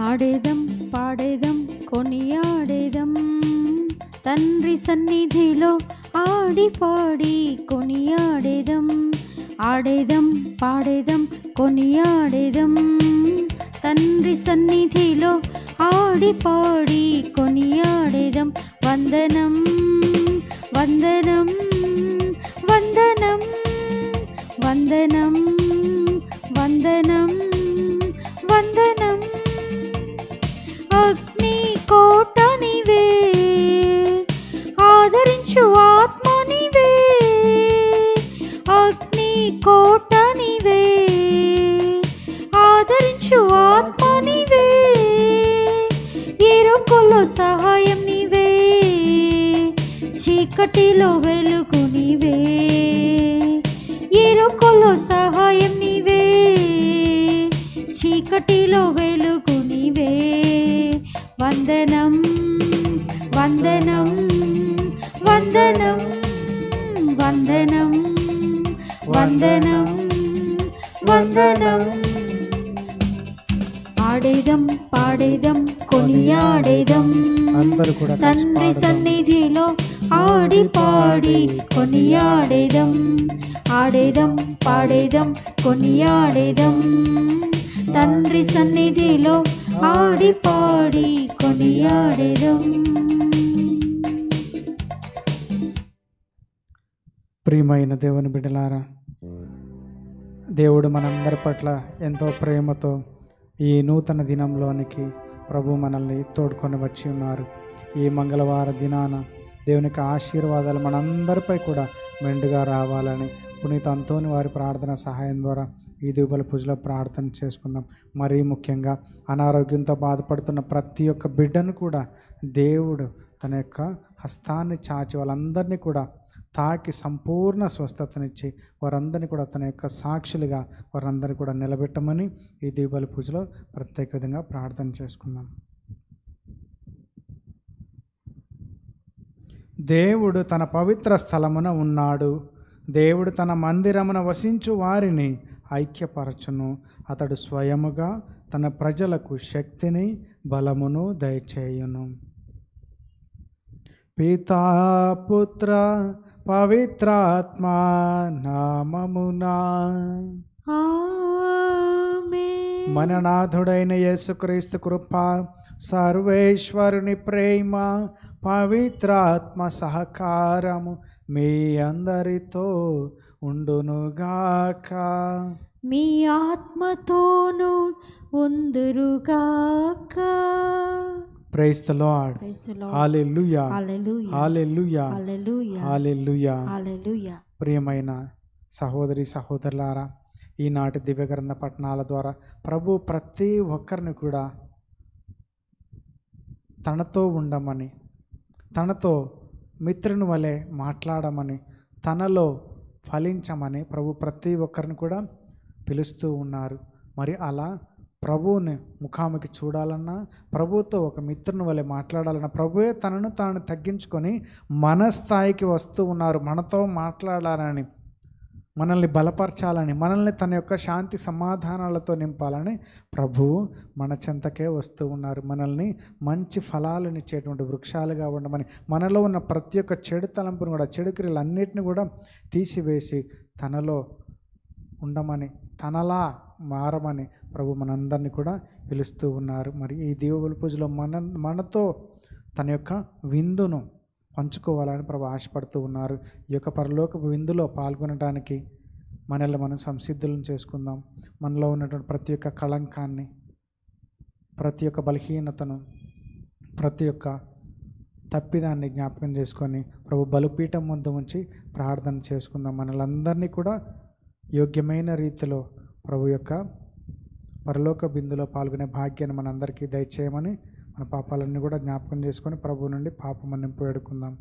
ఆడేదం పాడేదం కొనియాడేదం తండ్రి సన్నిధిలో ఆడి పాడి కొనియాడేదం ఆడేదం పాడేదం కొనియాడేదం తండ్రి సన్నిధిలో ఆడి పాడి కొనియాడేదం వందనం వందనం వందనం వందనం వందనం వందనం అగ్ని కోట నీవే ఆదరించు ఆత్మ నీవే అగ్ని కోట నీవే ఆదరించు ఆత్మ నీవే ఇరుకులో సహాయం నీవే చీకటిలో వెలుగు నీవే ఇరుకులో సహాయం నీవే చీకటిలో వెలుగు నీవే వందనం వందనం వందనం వందనం వందనం వందనం ఆడేదం పాడేదం కొనియాడేదం అందరూ కూడా కలిసి తండ్రి పాడదాం. సన్నిధిలో ఆడి పాడి కొనియాడేదం ఆడేదం పాడేదం కొనియాడేదం తండ్రి సన్నిధిలో ఆడి పాడి కొనియాడేదం ప్రియమైన దేవుని బిడ్డలారా దేవుడు మనందరి పట్ల ఎంతో ప్రేమతో ఈ నూతన దినంలోనికి ప్రభు మనల్ని తోడుకొని వచ్చి ఉన్నారు ఈ మంగళవార దినాన దేవునికి ఆశీర్వాదాలు మనందరిపై కూడా మెండుగా రావాలని పునీత అంతోని వారి ప్రార్థన సహాయం ద్వారా ఈ దిగుబల పూజలో ప్రార్థన చేసుకుందాం మరీ ముఖ్యంగా అనారోగ్యంతో బాధపడుతున్న ప్రతి ఒక్క బిడ్డను కూడా దేవుడు తన యొక్క హస్తాన్ని చాచి వాళ్ళందరినీ కూడా తాకి సంపూర్ణ స్వస్థతనిచ్చి వారందరినీ కూడా తన యొక్క సాక్షులుగా వారందరినీ కూడా నిలబెట్టమని ఈ దీపావళి పూజలో ప్రత్యేక విధంగా ప్రార్థన చేసుకుందాం దేవుడు తన పవిత్ర స్థలమున ఉన్నాడు దేవుడు తన మందిరమున వసించు వారిని ఐక్యపరచును అతడు స్వయముగా తన ప్రజలకు శక్తిని బలమును దయచేయును పితా పుత్ర పవిత్రాత్మ నామమునా ఆమేన్. మననాథుడైన యేసుక్రీస్తు కృప సర్వేశ్వరుని ప్రేమ పవిత్రాత్మ సహకారము మీ అందరితో ఉండునుగాక మీ ఆత్మతోనూ ఉందురుగాక price the lord Praise the Lord. Hallelujah Hallelujah. Hallelujah Hallelujah. Hallelujah Hallelujah. ప్రియమైన సహోదరి సహోదరులారా ఈనాటి దివ్యగ్రంథ పట్టణాల ద్వారా ప్రభు ప్రతి ఒక్కరిని కూడా తనతో ఉండమని తనతో మిత్రుని వలె మాట్లాడమని తనలో ఫలించమని ప్రభు ప్రతి ఒక్కరిని కూడా పిలుస్తూ ఉన్నారు మరి అలా ప్రభువుని ముఖాముఖి చూడాలన్నా ప్రభువుతో ఒక మిత్రుని వలె మాట్లాడాలన్నా ప్రభువే తనను తాను తగ్గించుకొని మన స్థాయికి వస్తూ ఉన్నారు మనతో మాట్లాడాలని మనల్ని బలపరచాలని మనల్ని తన యొక్క శాంతి సమాధానాలతో నింపాలని ప్రభువు మన చెంతకే వస్తూ ఉన్నారు మనల్ని మంచి ఫలాలనిచ్చేటువంటి వృక్షాలుగా ఉండమని మనలో ఉన్న ప్రతి ఒక్క చెడు తలంపును కూడా చెడు క్రియలన్నిటిని కూడా తీసివేసి తనలో ఉండమని తనలా మారమని ప్రభు మనందరినీ కూడా పిలుస్తూ ఉన్నారు మరి ఈ దీవుల పూజలో మన మనతో తన యొక్క విందును పంచుకోవాలని ప్రభు ఆశపడుతూ ఉన్నారు ఈ యొక్క పరలోకపు విందులో పాల్గొనడానికి మనల్ని మనం సంసిద్ధులను చేసుకుందాం మనలో ఉన్నటువంటి ప్రతి ఒక్క కళంకాన్ని ప్రతి ఒక్క బలహీనతను ప్రతి ఒక్క తప్పిదాన్ని జ్ఞాపకం చేసుకొని ప్రభు బలిపీఠం ముందు ఉంచి ప్రార్థన చేసుకుందాం మనలందరినీ కూడా యోగ్యమైన రీతిలో ప్రభు యొక్క పరలోక బిందులో పాల్గొనే భాగ్యాన్ని మనందరికీ దయచేయమని మన పాపాలన్నీ కూడా జ్ఞాపకం చేసుకొని ప్రభు నుండి పాప మన్నింపు వేడుకుందాం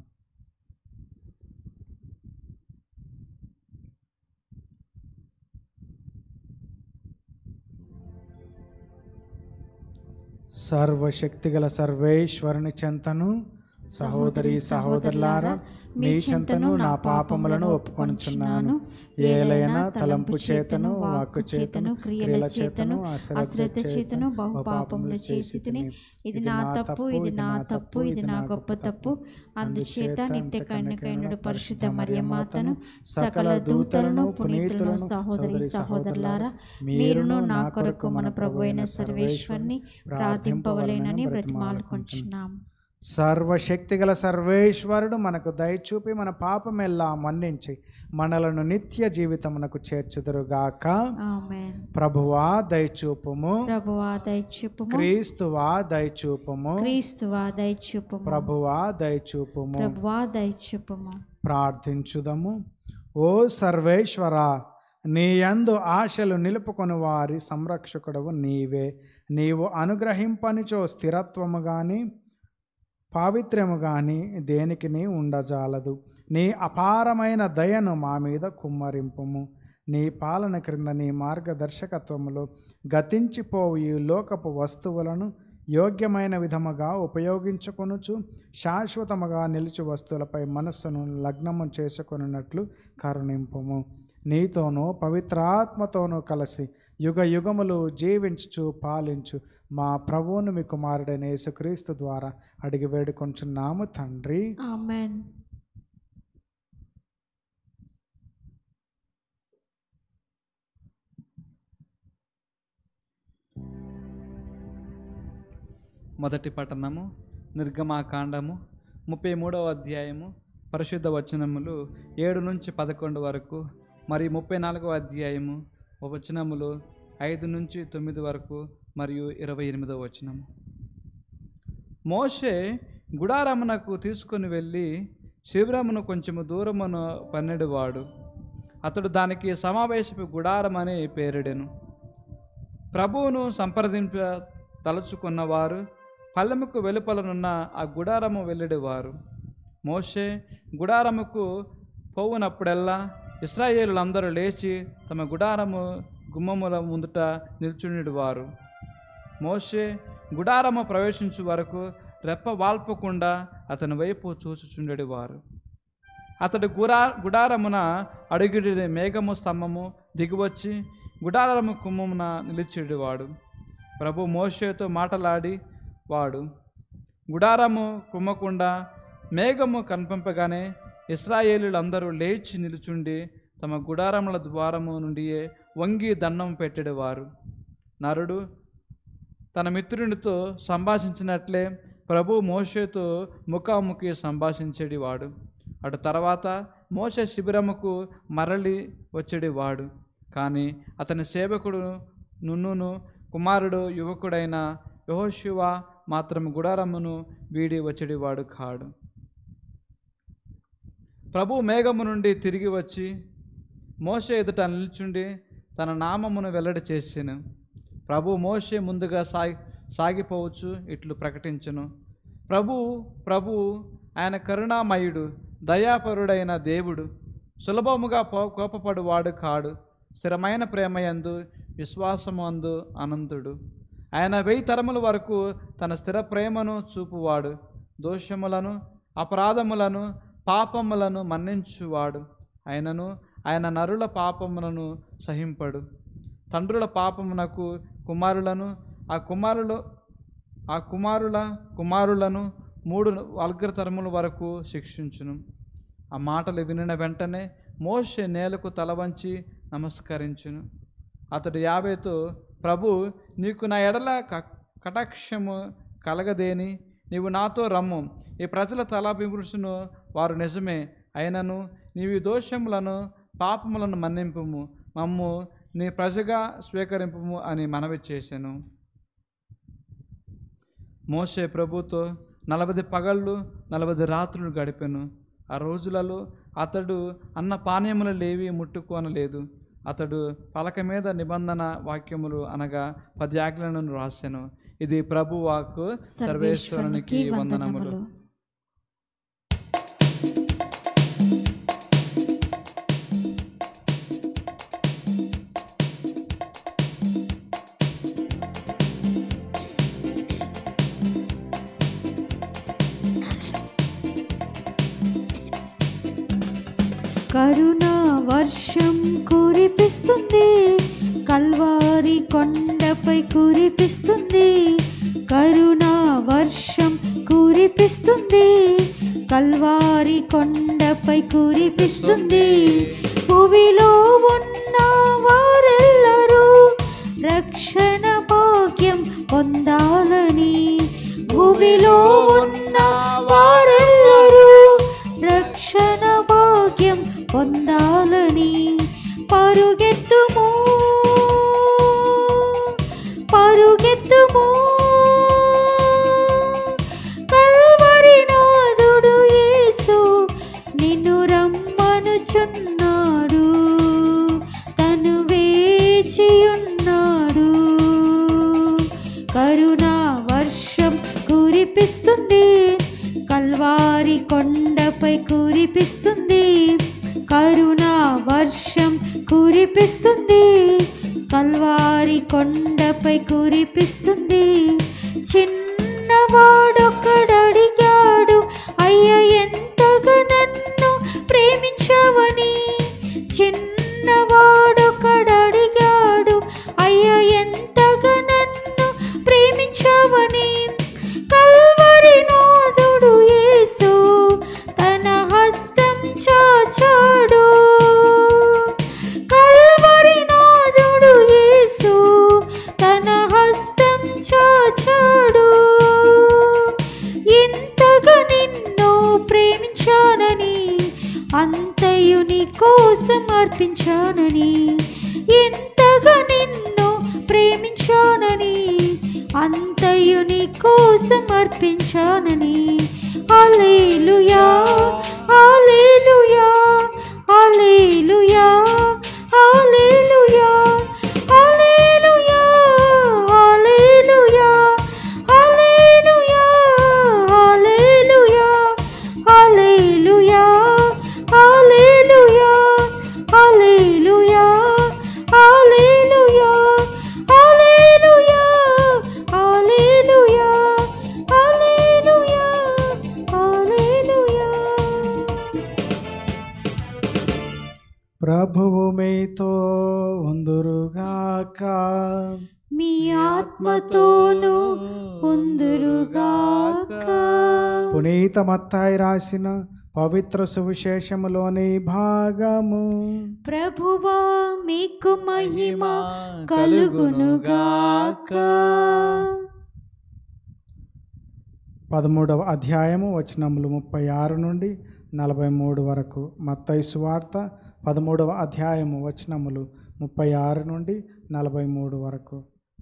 సర్వశక్తిగల సర్వేశ్వరుని చెంతను సహోదరి సహోదరులారా మీ చెంతను నా పాపములను ఒప్పుకొనుచున్నాను ఏలైనా తలంపు చేతను వాక్కు చేతను క్రియల చేతను అశ్రద్ధ చేతను బహు పాపములు చేసి తిని ఇది నా తప్పు ఇది నా తప్పు ఇది నా గొప్ప తప్పు అందుచేత నిత్య కన్యకైనడు పరిశుద్ధ మరియమాతను సకల దూతలను పునీతులను సహోదరి సహోదరులారా మీరును నా కొరకు మన ప్రభు అయిన సర్వేశ్వరిని ప్రార్థింపవలేనని బ్రతిమాలుకుంటున్నాం సర్వశక్తిగల సర్వేశ్వరుడు మనకు దయచూపి మన పాపమెల్లా మన్నించి మనలను నిత్య జీవితమునకు చేర్చుదురుగాక ఆమేన్ ప్రభువా దయచూపుము ప్రభువా దయచూపుము క్రీస్తువా దయచూపుము క్రీస్తువా దయచూపుము ప్రభువా దయచూపుము ప్రభువా దయచూపుము ప్రార్థించుదము ఓ సర్వేశ్వర నీ యందు ఆశలు నిలుపుకొని వారి సంరక్షకుడవు నీవే నీవు అనుగ్రహింపనిచో స్థిరత్వము కానీ పావిత్ర్యము కానీ దేనికిని ఉండజాలదు నీ అపారమైన దయను మా మీద కుమ్మరింపుము నీ పాలన క్రింద నీ మార్గదర్శకత్వములో గతించిపోవు ఈ లోకపు వస్తువులను యోగ్యమైన విధముగా ఉపయోగించుకొనుచు శాశ్వతముగా నిలిచి వస్తువులపై మనస్సును లగ్నము చేసుకొనున్నట్లు కరుణింపుము నీతోనూ పవిత్రాత్మతోనూ కలిసి యుగ యుగములు జీవించుచు పాలించు మా ప్రభువును మీ కుమారుడైన యేసుక్రీస్తు ద్వారా అడిగి వేడుకొంచున్నాము తండ్రి ఆమేన్ మొదటి పట్టణము నిర్గమాకాండము ముప్పై మూడవ అధ్యాయము పరిశుద్ధ వచనములు ఏడు నుంచి పదకొండు వరకు మరియు ముప్పై నాలుగవ అధ్యాయము వచనములు ఐదు నుంచి తొమ్మిది వరకు మరియు ఇరవై ఎనిమిదవ వచనము మోషే గుడారమునకు తీసుకుని వెళ్ళి శిబిరమును కొంచెము దూరమును పన్నెడువాడు అతడు దానికి సమావేశపు గుడారం అని పేరిడెను ప్రభువును సంప్రదింప తలుచుకున్నవారు పల్లెముకు వెలుపలనున్న ఆ గుడారము వెళ్ళేవారు మోషే గుడారముకు పోవునప్పుడల్లా ఇస్రాయేలులందరూ లేచి తమ గుడారము గుమ్మముల ముందుట నిల్చునివారు మోషే గుడారము ప్రవేశించు వరకు రెప్ప వాల్పకుండా అతని వైపు చూచుచుండేవారు అతడు గురా గుడారమున అడుగుడి మేఘము స్తంభము దిగివచ్చి గుడారము కుమ్మమున నిలిచేవాడు ప్రభు మోషేతో మాటలాడి వాడు గుడారము కుమ్మకుండా మేఘము కనిపింపగానే ఇస్రాయేలులందరూ లేచి నిలుచుండి తమ గుడారముల ద్వారము నుండియే వంగి దండం పెట్టేవారు నరుడు తన మిత్రునితో సంభాషించినట్లే ప్రభు మోషేతో ముఖాముఖి సంభాషించేటివాడు అటు తర్వాత మోషే శిబిరముకు మరలి వచ్చేటివాడు కానీ అతని సేవకుడు నున్నును కుమారుడు యువకుడైన యహోశివ మాత్రం గుడారమును వీడి వచ్చేటివాడు కాడు ప్రభు మేఘము నుండి తిరిగి వచ్చి మోషే ఎదుట నిల్చుండి తన నామమును వెల్లడి చేసెను ప్రభు మోషే ముందుగా సాగి సాగిపోవచ్చు ఇట్లు ప్రకటించును ప్రభు ప్రభు ఆయన కరుణామయుడు దయాపరుడైన దేవుడు సులభముగా పో కోపపడువాడు కాడు స్థిరమైన ప్రేమయందు విశ్వాసము అందు అనంతుడు ఆయన వెయ్యి తరముల వరకు తన స్థిర ప్రేమను చూపువాడు దోషములను అపరాధములను పాపములను మన్నించువాడు ఆయనను ఆయన నరుల పాపములను సహింపడు తండ్రుల పాపమునకు కుమారులను ఆ కుమారులు ఆ కుమారుల కుమారులను మూడు వల్గ్రతరముల వరకు శిక్షించును ఆ మాటలు వినిన వెంటనే మోషే నేలకు తల వంచి నమస్కరించును అతడు యాభైతో ప్రభు నీకు నా ఎడల క కటాక్షము కలగదేని నీవు నాతో రమ్ము ఈ ప్రజల తలాభివృషును వారు నిజమే అయినను నీవి దోషములను పాపములను మన్నింపుము మమ్ము నీ ప్రజగా స్వీకరింపుము అని మనవి చేశాను మోషే ప్రభుతో నలభై పగళ్ళు నలభై రాత్రులు గడిపెను ఆ రోజులలో అతడు అన్న పానీయములు లేవి ముట్టుకోనలేదు అతడు పలక మీద నిబంధన వాక్యములు అనగా పది ఆజ్ఞలను రాశాను ఇది ప్రభు వాక్కు సర్వేశ్వరునికి వందనములు కురిపిస్తుంది కల్వారి కొండపై కురిపిస్తుంది కరుణా వర్షం కురిపిస్తుంది కల్వారి కొండపై కురిపిస్తుంది భూమిలో ఉన్న వారెల్లరూ రక్షణ భాగ్యం పొందాలని భూమిలో ఉన్న వారెల్లరూ రక్షణ భాగ్యం పొందాలని పరుగెత్తుము పరుగెత్తుము కల్వరి నాదుడు యేసు నిన్ను రమ్మనుచున్నాడు తను వేచి ఉన్నాడు కరుణా వర్షం కురిపిస్తుంది కల్వారి కొండపై కురిపిస్తుంది కరుణా వర్షం కురిపిస్తుంది కల్వారి కొండపై కురిపిస్తుంది చిన్నవాడొక్కడడిగాడు అయ్య ఎంతగా నన్ను ప్రేమించావని చిన్నవాడొక్కడడిగాడు అయ్య ఎంతగా నన్ను ప్రేమించావని కల్వరి నాదుడు యేసు తన హస్తం చాచాడు కల్వరి నాదుడు యేసు తన హస్తం చాచాడు ఇంతగా నిన్ను ప్రేమించానని అంతయు నీ కోసం అర్పించానని ఎంతగా నిన్ను ప్రేమించానని అంతయు నీ కోసం అర్పించానని హల్లెలూయా హల్లెలూయా హల్లెలూయా హల్లెలూయా హల్లెలూయా హల్లెలూయా హల్లెలూయా హల్లెలూయా హల్లెలూయా హల్లెలూయా హల్లెలూయా హల్లెలూయా హల్లెలూయా హల్లెలూయా హల్లెలూయా హల్లెలూయా ప్రభువు మీతో ఉందురుగాక మీ ఆత్మతోను ఉందురుగాక పునీత మత్తాయి రాసిన పవిత్ర సువిశేషములోని భాగము ప్రభువా మీకు మహిమ కలుగునుగాక పదమూడవ అధ్యాయము వచనములు ముప్పై ఆరు నుండి నలభై మూడు వరకు మత్తయి సువార్త పదమూడవ అధ్యాయము వచనములు ముప్పై ఆరు నుండి నలభై మూడు వరకు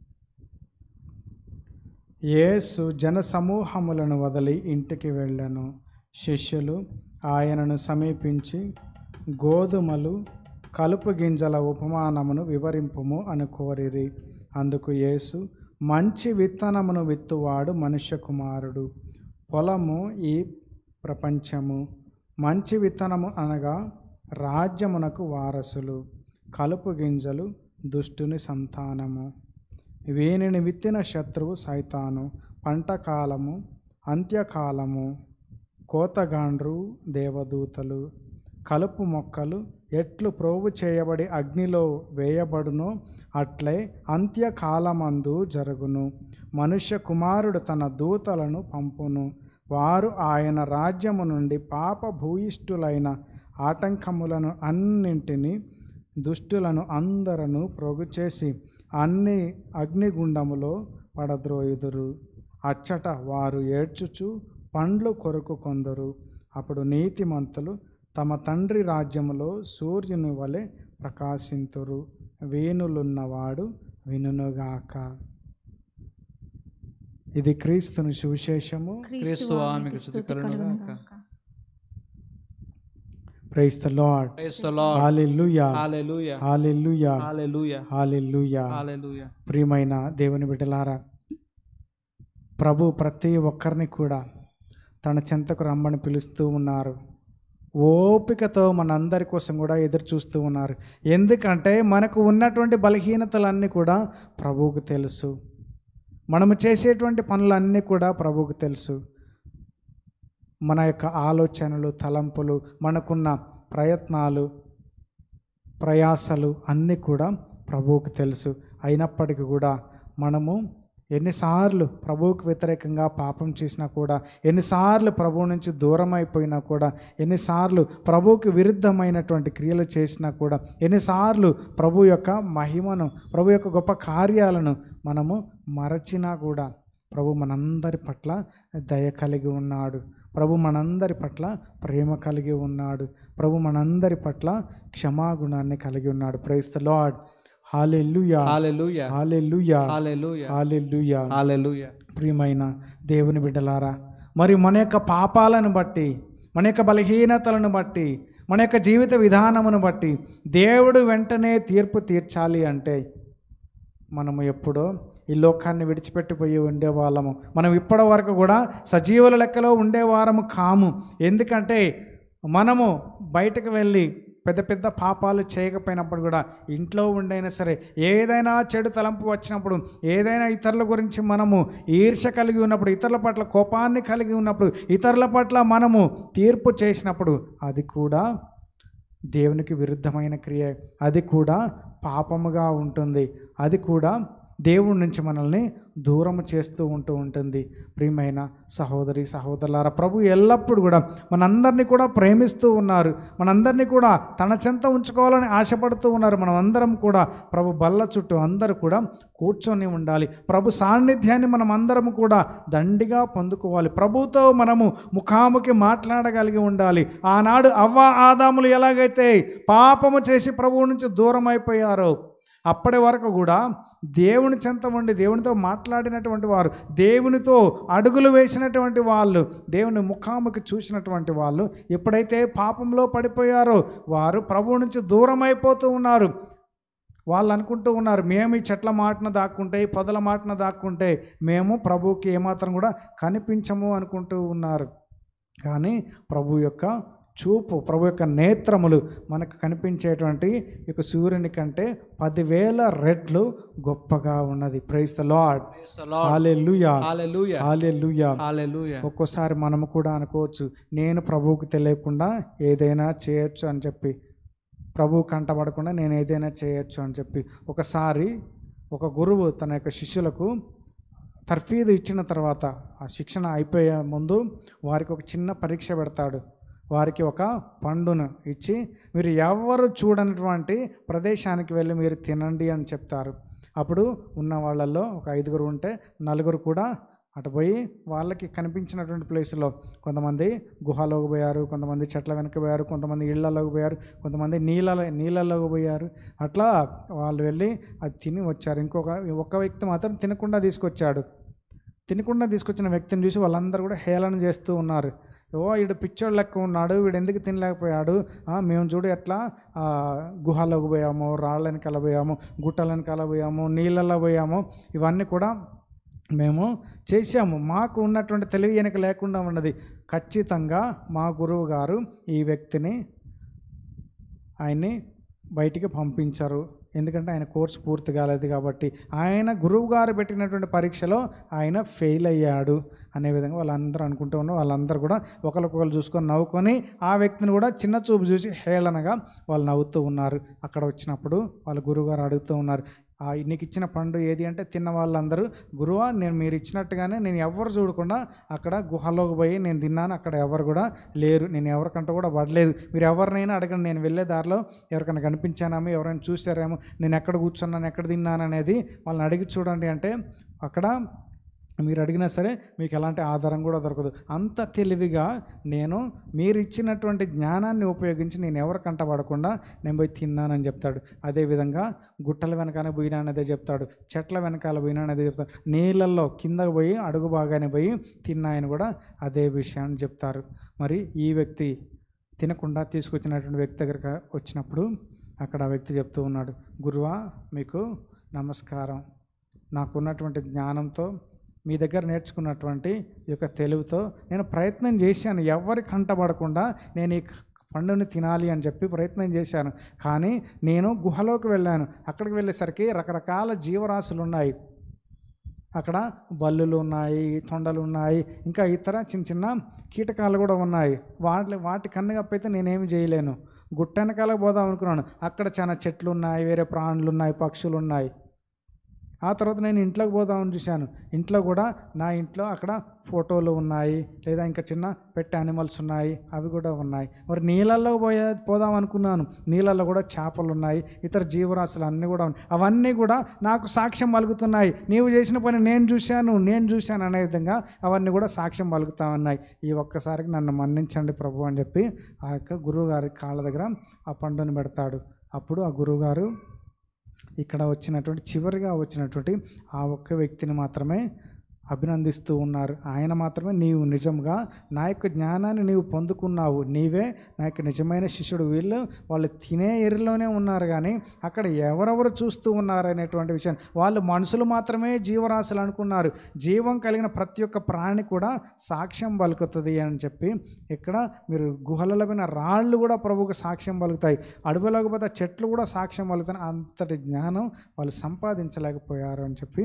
యేసు జన సమూహములను వదిలి ఇంటికి వెళ్ళాను శిష్యులు ఆయనను సమీపించి గోధుమలు కలుపు గింజల ఉపమానమును వివరింపుము అని కోరిరి అందుకు యేసు మంచి విత్తనమును విత్తువాడు మనుష్య కుమారుడు పొలము ఈ ప్రపంచము మంచి విత్తనము అనగా రాజ్యమునకు వారసులు కలుపు గింజలు దుష్టుని సంతానము వీనిని విత్తిన శత్రువు సైతాను పంటకాలము అంత్యకాలము కోతగాండ్రు దేవదూతలు కలుపు మొక్కలు ఎట్లు ప్రోగు చేయబడి అగ్నిలో వేయబడునో అట్లే అంత్యకాలమందు జరుగును మనుష్య కుమారుడు తన దూతలను పంపును వారు ఆయన రాజ్యము నుండి పాప భూయిష్ఠులైన ఆటంకములను అన్నింటినీ దుష్టులను అందరను ప్రోగు చేసి అన్ని అగ్నిగుండములో పడద్రోయుదురు అచ్చట వారు ఏడ్చుచు పండ్లు కొరకు కొందరు అప్పుడు నీతిమంతులు తమ తండ్రి రాజ్యములో సూర్యుని వలె ప్రకాశింతురు వేణులున్నవాడు వినుగాక ఇది క్రీస్తుని సువిశేషము క్రీస్తువా మీకు స్తుతి కలుగునుగాక. Price the lord Praise the Lord. Hallelujah Hallelujah. Hallelujah Hallelujah. Hallelujah Hallelujah. ప్రియమైన దేవుని బిడ్డలారా ప్రభు ప్రతి ఒక్కరిని కూడా తన చెంతకు రమ్మని పిలుస్తూ ఉన్నారు ఓపికతో మనందరి కోసం కూడా ఎదురు చూస్తూ ఉన్నారు ఎందుకంటే మనకు ఉన్నటువంటి బలహీనతలన్నీ కూడా ప్రభువుకు తెలుసు మనము చేసేటువంటి పనులన్నీ కూడా ప్రభువుకు తెలుసు మన యొక్క ఆలోచనలు తలంపులు మనకున్న ప్రయత్నాలు ప్రయాసలు అన్నీ కూడా ప్రభువుకు తెలుసు అయినప్పటికీ కూడా మనము ఎన్నిసార్లు ప్రభువుకు వ్యతిరేకంగా పాపం చేసినా కూడా ఎన్నిసార్లు ప్రభువు నుంచి దూరం అయిపోయినా కూడా ఎన్నిసార్లు ప్రభువుకి విరుద్ధమైనటువంటి క్రియలు చేసినా కూడా ఎన్నిసార్లు ప్రభు యొక్క మహిమను ప్రభు యొక్క గొప్ప కార్యాలను మనము మరచినా కూడా ప్రభు మనందరి పట్ల దయ కలిగి ఉన్నాడు ప్రభు మనందరి పట్ల ప్రేమ కలిగి ఉన్నాడు ప్రభు మనందరి పట్ల క్షమాగుణాన్ని కలిగి ఉన్నాడు praise the Lord hallelujah hallelujah hallelujah hallelujah hallelujah hallelujah ప్రియమైన దేవుని బిడ్డలారా మరి మన యొక్క పాపాలను బట్టి మన యొక్క బలహీనతలను బట్టి మన యొక్క జీవిత విధానమును బట్టి దేవుడు వెంటనే తీర్పు తీర్చాలి అంటే మనము ఎప్పుడో ఈ లోకాన్ని విడిచిపెట్టిపోయి ఉండేవాళ్ళము మనం ఇప్పటి వరకు కూడా సజీవుల లెక్కలో ఉండేవారము కాము ఎందుకంటే మనము బయటకు వెళ్ళి పెద్ద పెద్ద పాపాలు చేయకపోయినప్పుడు కూడా ఇంట్లో ఉండైనా సరే ఏదైనా చెడు తలంపు వచ్చినప్పుడు ఏదైనా ఇతరుల గురించి మనము ఈర్ష కలిగి ఉన్నప్పుడు ఇతరుల పట్ల కోపాన్ని కలిగి ఉన్నప్పుడు ఇతరుల పట్ల మనము తీర్పు చేసినప్పుడు అది కూడా దేవునికి విరుద్ధమైన క్రియ అది కూడా పాపముగా ఉంటుంది అది కూడా దేవుడి నుంచి మనల్ని దూరం చేస్తూ ఉంటూ ఉంటుంది ప్రియమైన సహోదరి సహోదరులారా ప్రభు ఎల్లప్పుడూ కూడా మనందరినీ కూడా ప్రేమిస్తూ ఉన్నారు మనందరినీ కూడా తన చెంత ఉంచుకోవాలని ఆశపడుతూ ఉన్నారు మనం అందరం కూడా ప్రభు బల్ల చుట్టూ అందరూ కూడా కూర్చొని ఉండాలి ప్రభు సాన్నిధ్యాన్ని మనం అందరం కూడా దండిగా పొందుకోవాలి ప్రభుతో మనము ముఖాముఖి మాట్లాడగలిగి ఉండాలి ఆనాడు అవ్వ ఆదాములు ఎలాగైతే పాపము చేసి ప్రభువు నుంచి దూరం అయిపోయారో అప్పటి వరకు కూడా దేవుని చెంత ఉండి దేవునితో మాట్లాడినటువంటి వారు దేవునితో అడుగులు వేసినటువంటి వాళ్ళు దేవుని ముఖాముఖి చూసినటువంటి వాళ్ళు ఎప్పుడైతే పాపంలో పడిపోయారో వారు ప్రభువు నుంచి దూరం అయిపోతూ ఉన్నారు వాళ్ళు అనుకుంటూ ఉన్నారు మేము ఈ చెట్ల మాటన దాక్కుంటే ఈ పొదల మాటన దాక్కుంటే మేము ప్రభువుకి ఏమాత్రం కూడా కనిపించము అనుకుంటూ ఉన్నారు కానీ ప్రభు యొక్క చూపు ప్రభు యొక్క నేత్రములు మనకు కనిపించేటువంటి ఈ యొక్క సూర్యుని కంటే పదివేల రెట్లు గొప్పగా ఉన్నది praise the Lord hallelujah hallelujah hallelujah hallelujah ఒక్కోసారి మనము కూడా అనుకోవచ్చు నేను ప్రభువుకి తెలియకుండా ఏదైనా చేయొచ్చు అని చెప్పి ప్రభువు కంటపడకుండా నేను ఏదైనా చేయొచ్చు అని చెప్పి ఒకసారి ఒక గురువు తన యొక్క శిష్యులకు తర్ఫీదు ఇచ్చిన తర్వాత ఆ శిక్షణ అయిపోయే ముందు వారికి ఒక చిన్న పరీక్ష పెడతాడు వారికి ఒక పండును ఇచ్చి మీరు ఎవరు చూడనటువంటి ప్రదేశానికి వెళ్ళి మీరు తినండి అని చెప్తారు అప్పుడు ఉన్న వాళ్ళల్లో ఒక ఐదుగురు ఉంటే నలుగురు కూడా అటు పోయి వాళ్ళకి కనిపించినటువంటి ప్లేస్లో కొంతమంది గుహలోకి పోయారు కొంతమంది చెట్ల వెనక పోయారు కొంతమంది ఇళ్లలోకి పోయారు కొంతమంది నీళ్ళ నీళ్ళలోకి పోయారు అట్లా వాళ్ళు వెళ్ళి అది తిని వచ్చారు ఇంకొక ఒక్క వ్యక్తి మాత్రం తినకుండా తీసుకొచ్చాడు తినకుండా తీసుకొచ్చిన వ్యక్తిని చూసి వాళ్ళందరూ కూడా హేళన చేస్తూ ఉన్నారు ఓ వీడు పిచ్చోడు లెక్క ఉన్నాడు వీడు ఎందుకు తినలేకపోయాడు ఆ, మేము చూడు ఎట్లా ఆ, గుహలోకి పోయాము రాళ్ళ వెనకాల పోయాము గుట్టల వెనకాల పోయాము నీళ్ళల్లో పోయాము ఇవన్నీ కూడా మేము చేశాము మాకు ఉన్నటువంటి తెలివి వెనక లేకుండా ఉన్నది ఖచ్చితంగా మా గురువు గారు ఈ వ్యక్తిని ఆయన్ని బయటికి పంపించరు ఎందుకంటే ఆయన కోర్సు పూర్తి కాలేదు కాబట్టి ఆయన గురువు గారు పెట్టినటువంటి పరీక్షలో ఆయన ఫెయిల్ అయ్యాడు అనే విధంగా వాళ్ళందరూ అనుకుంటూ ఉన్నారు వాళ్ళందరూ కూడా ఒకరికొకరు చూసుకొని నవ్వుకొని ఆ వ్యక్తిని కూడా చిన్న చూపు చూసి హేళనగా వాళ్ళు నవ్వుతూ ఉన్నారు అక్కడ వచ్చినప్పుడు వాళ్ళ గురువుగారు అడుగుతూ ఉన్నారు ఆ నీకు ఇచ్చిన పండు ఏది అంటే తిన్న వాళ్ళందరూ గురువా నేను మీరు ఇచ్చినట్టుగానే నేను ఎవరు చూడకుండా అక్కడ గుహలోకి పోయి నేను తిన్నాను అక్కడ ఎవరు కూడా లేరు నేను ఎవరికంటే కూడా పడలేదు మీరు ఎవరినైనా అడగండి నేను వెళ్ళే దారిలో ఎవరికైనా కనిపించానేమో ఎవరైనా చూసారేమో నేను ఎక్కడ కూర్చున్నాను ఎక్కడ తిన్నాను అనేది వాళ్ళని అడిగి చూడండి అంటే అక్కడ మీరు అడిగినా సరే మీకు ఎలాంటి ఆధారం కూడా దొరకదు అంత తెలివిగా నేను మీరు ఇచ్చినటువంటి జ్ఞానాన్ని ఉపయోగించి నేను ఎవరు కంటపడకుండా నేను పోయి తిన్నానని చెప్తాడు అదేవిధంగా గుట్టల వెనకాల పోయినానదే చెప్తాడు చెట్ల వెనకాల పోయినానదే చెప్తాడు నీళ్ళల్లో కిందకు పోయి అడుగు బాగానే పోయి తిన్నాయని కూడా అదే విషయాన్ని చెప్తారు మరి ఈ వ్యక్తి తినకుండా తీసుకొచ్చినటువంటి వ్యక్తి దగ్గరకు వచ్చినప్పుడు అక్కడ ఆ వ్యక్తి చెప్తూ ఉన్నాడు గురువా మీకు నమస్కారం నాకున్నటువంటి జ్ఞానంతో మీ దగ్గర నేర్చుకున్నటువంటి ఈ యొక్క తెలివితో నేను ప్రయత్నం చేశాను ఎవరి కంటపడకుండా నేను ఈ పండుని తినాలి అని చెప్పి ప్రయత్నం చేశాను కానీ నేను గుహలోకి వెళ్ళాను అక్కడికి వెళ్ళేసరికి రకరకాల జీవరాశులు ఉన్నాయి అక్కడ బల్లులు ఉన్నాయి తొండలు ఉన్నాయి ఇంకా ఇతర చిన్న చిన్న కీటకాలు కూడా ఉన్నాయి వాటి వాటి కన్ను కప్పైతే నేనేమి చేయలేను గుట్ట వెనకాల పోదాం అనుకున్నాను అక్కడ చాలా చెట్లు ఉన్నాయి వేరే ప్రాణులు ఉన్నాయి పక్షులు ఉన్నాయి ఆ తర్వాత నేను ఇంట్లోకి పోదామని చూశాను ఇంట్లో కూడా నా ఇంట్లో అక్కడ ఫోటోలు ఉన్నాయి లేదా ఇంకా చిన్న పెట్ యానిమల్స్ ఉన్నాయి అవి కూడా ఉన్నాయి మరి నీళ్ళల్లో పోయే పోదాం అనుకున్నాను నీళ్ళల్లో కూడా చేపలు ఉన్నాయి ఇతర జీవరాశులు అన్నీ కూడా ఉన్నాయి అవన్నీ కూడా నాకు సాక్ష్యం పలుకుతున్నాయి నీవు చేసిన పని నేను చూశాను నేను చూశాను అనే విధంగా అవన్నీ కూడా సాక్ష్యం పలుకుతా ఉన్నాయి ఈ ఒక్కసారికి నన్ను మన్నించండి ప్రభు అని చెప్పి ఆ యొక్క గురువుగారి కాళ్ళ దగ్గర ఆ పండుని పెడతాడు అప్పుడు ఆ గురువుగారు ఇక్కడ వచ్చినటువంటి చివరిగా వచ్చినటువంటి ఆ ఒక్క వ్యక్తిని మాత్రమే అభినందిస్తూ ఉన్నారు ఆయన మాత్రమే నీవు నిజంగా నా యొక్క జ్ఞానాన్ని నీవు పొందుకున్నావు నీవే నా యొక్క నిజమైన శిష్యుడు వీళ్ళు వాళ్ళు తినే ఎరిలోనే ఉన్నారు కానీ అక్కడ ఎవరెవరు చూస్తూ ఉన్నారు అనేటువంటి విషయం వాళ్ళు మనుషులు మాత్రమే జీవరాశులు అనుకున్నారు జీవం కలిగిన ప్రతి ఒక్క ప్రాణి కూడా సాక్ష్యం పలుకుతుంది అని చెప్పి ఇక్కడ మీరు గుహలలో పోయిన రాళ్ళు కూడా ప్రభువుకు సాక్ష్యం పలుకుతాయి అడవిలోకి పోతే చెట్లు కూడా సాక్ష్యం పలుకుతాయి అంతటి జ్ఞానం వాళ్ళు సంపాదించలేకపోయారు అని చెప్పి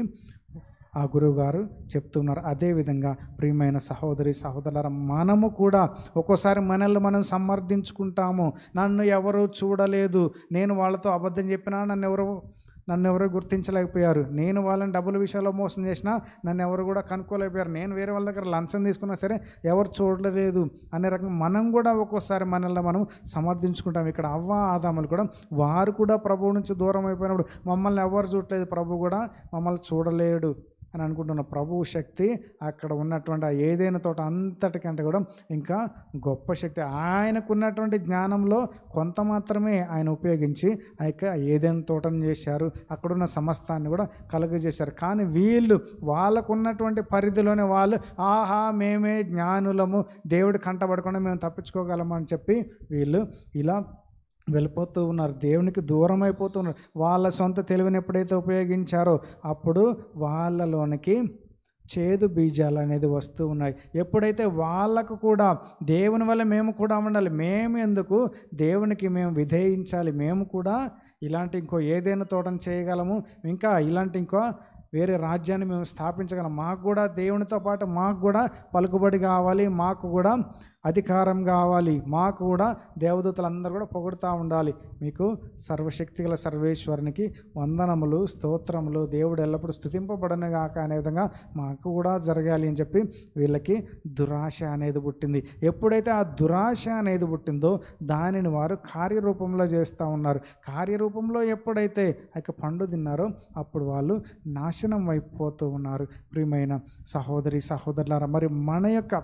ఆ గురువు గారు చెప్తున్నారు అదేవిధంగా ప్రియమైన సహోదరి సహోదరుల మనము కూడా ఒక్కోసారి మనల్ని మనం సమర్థించుకుంటాము నన్ను ఎవరు చూడలేదు నేను వాళ్ళతో అబద్ధం చెప్పినా నన్ను ఎవరు నన్ను ఎవరు గుర్తించలేకపోయారు నేను వాళ్ళని డబ్బుల విషయంలో మోసం చేసినా నన్ను ఎవరు కూడా కనుక్కోలేకపోయారు నేను వేరే వాళ్ళ దగ్గర లంచం తీసుకున్నా సరే ఎవరు చూడలేదు అనే రకంగా మనం కూడా ఒక్కోసారి మనల్ని మనం సమర్థించుకుంటాం ఇక్కడ అవ్వ ఆదాములు కూడా వారు కూడా ప్రభువు నుంచి దూరం అయిపోయినప్పుడు మమ్మల్ని ఎవరు చూడలేదు ప్రభు కూడా మమ్మల్ని చూడలేడు అని అనుకుంటున్న ప్రభువు శక్తి అక్కడ ఉన్నటువంటి ఆ ఏదైనా తోట అంతటికంటే కూడా ఇంకా గొప్ప శక్తి ఆయనకున్నటువంటి జ్ఞానంలో కొంత మాత్రమే ఆయన ఉపయోగించి ఆ యొక్క ఏదైనా తోటను చేశారు అక్కడున్న సమస్తాన్ని కూడా కలుగజేశారు కానీ వీళ్ళు వాళ్ళకున్నటువంటి పరిధిలోనే వాళ్ళు ఆహా మేమే జ్ఞానులము దేవుడి కంటపడకుండా మేము తప్పించుకోగలము అని చెప్పి వీళ్ళు ఇలా వెళ్ళిపోతూ ఉన్నారు దేవునికి దూరం అయిపోతున్నారు వాళ్ళ సొంత తెలివిని ఎప్పుడైతే ఉపయోగించారో అప్పుడు వాళ్ళలోనికి చేదు బీజాలు అనేది వస్తూ ఉన్నాయి ఎప్పుడైతే వాళ్ళకు కూడా దేవుని వల్ల మేము కూడా ఉండాలి మేము ఎందుకు దేవునికి మేము విధేయించాలి మేము కూడా ఇలాంటి ఇంకో ఏదైనా తోటను చేయగలము ఇంకా ఇలాంటి ఇంకో వేరే రాజ్యాన్ని మేము స్థాపించగలం మాకు కూడా దేవునితో పాటు మాకు కూడా పలుకుబడి కావాలి మాకు కూడా అధికారం కావాలి మాకు కూడా దేవదూతలందరూ కూడా పొగుడుతూ ఉండాలి మీకు సర్వశక్తిగల సర్వేశ్వరునికి వందనములు స్తోత్రములు దేవుడు ఎల్లప్పుడూ స్థుతింపబడను గాక అనే విధంగా మాకు కూడా జరగాలి అని చెప్పి వీళ్ళకి దురాశ అనేది పుట్టింది ఎప్పుడైతే ఆ దురాశ అనేది పుట్టిందో దానిని వారు కార్యరూపంలో చేస్తూ ఉన్నారు కార్యరూపంలో ఎప్పుడైతే ఆ యొక్క పండు తిన్నారో అప్పుడు వాళ్ళు నాశనం అయిపోతూ ఉన్నారు ప్రియమైన సహోదరి సహోదరులారా మరి మన యొక్క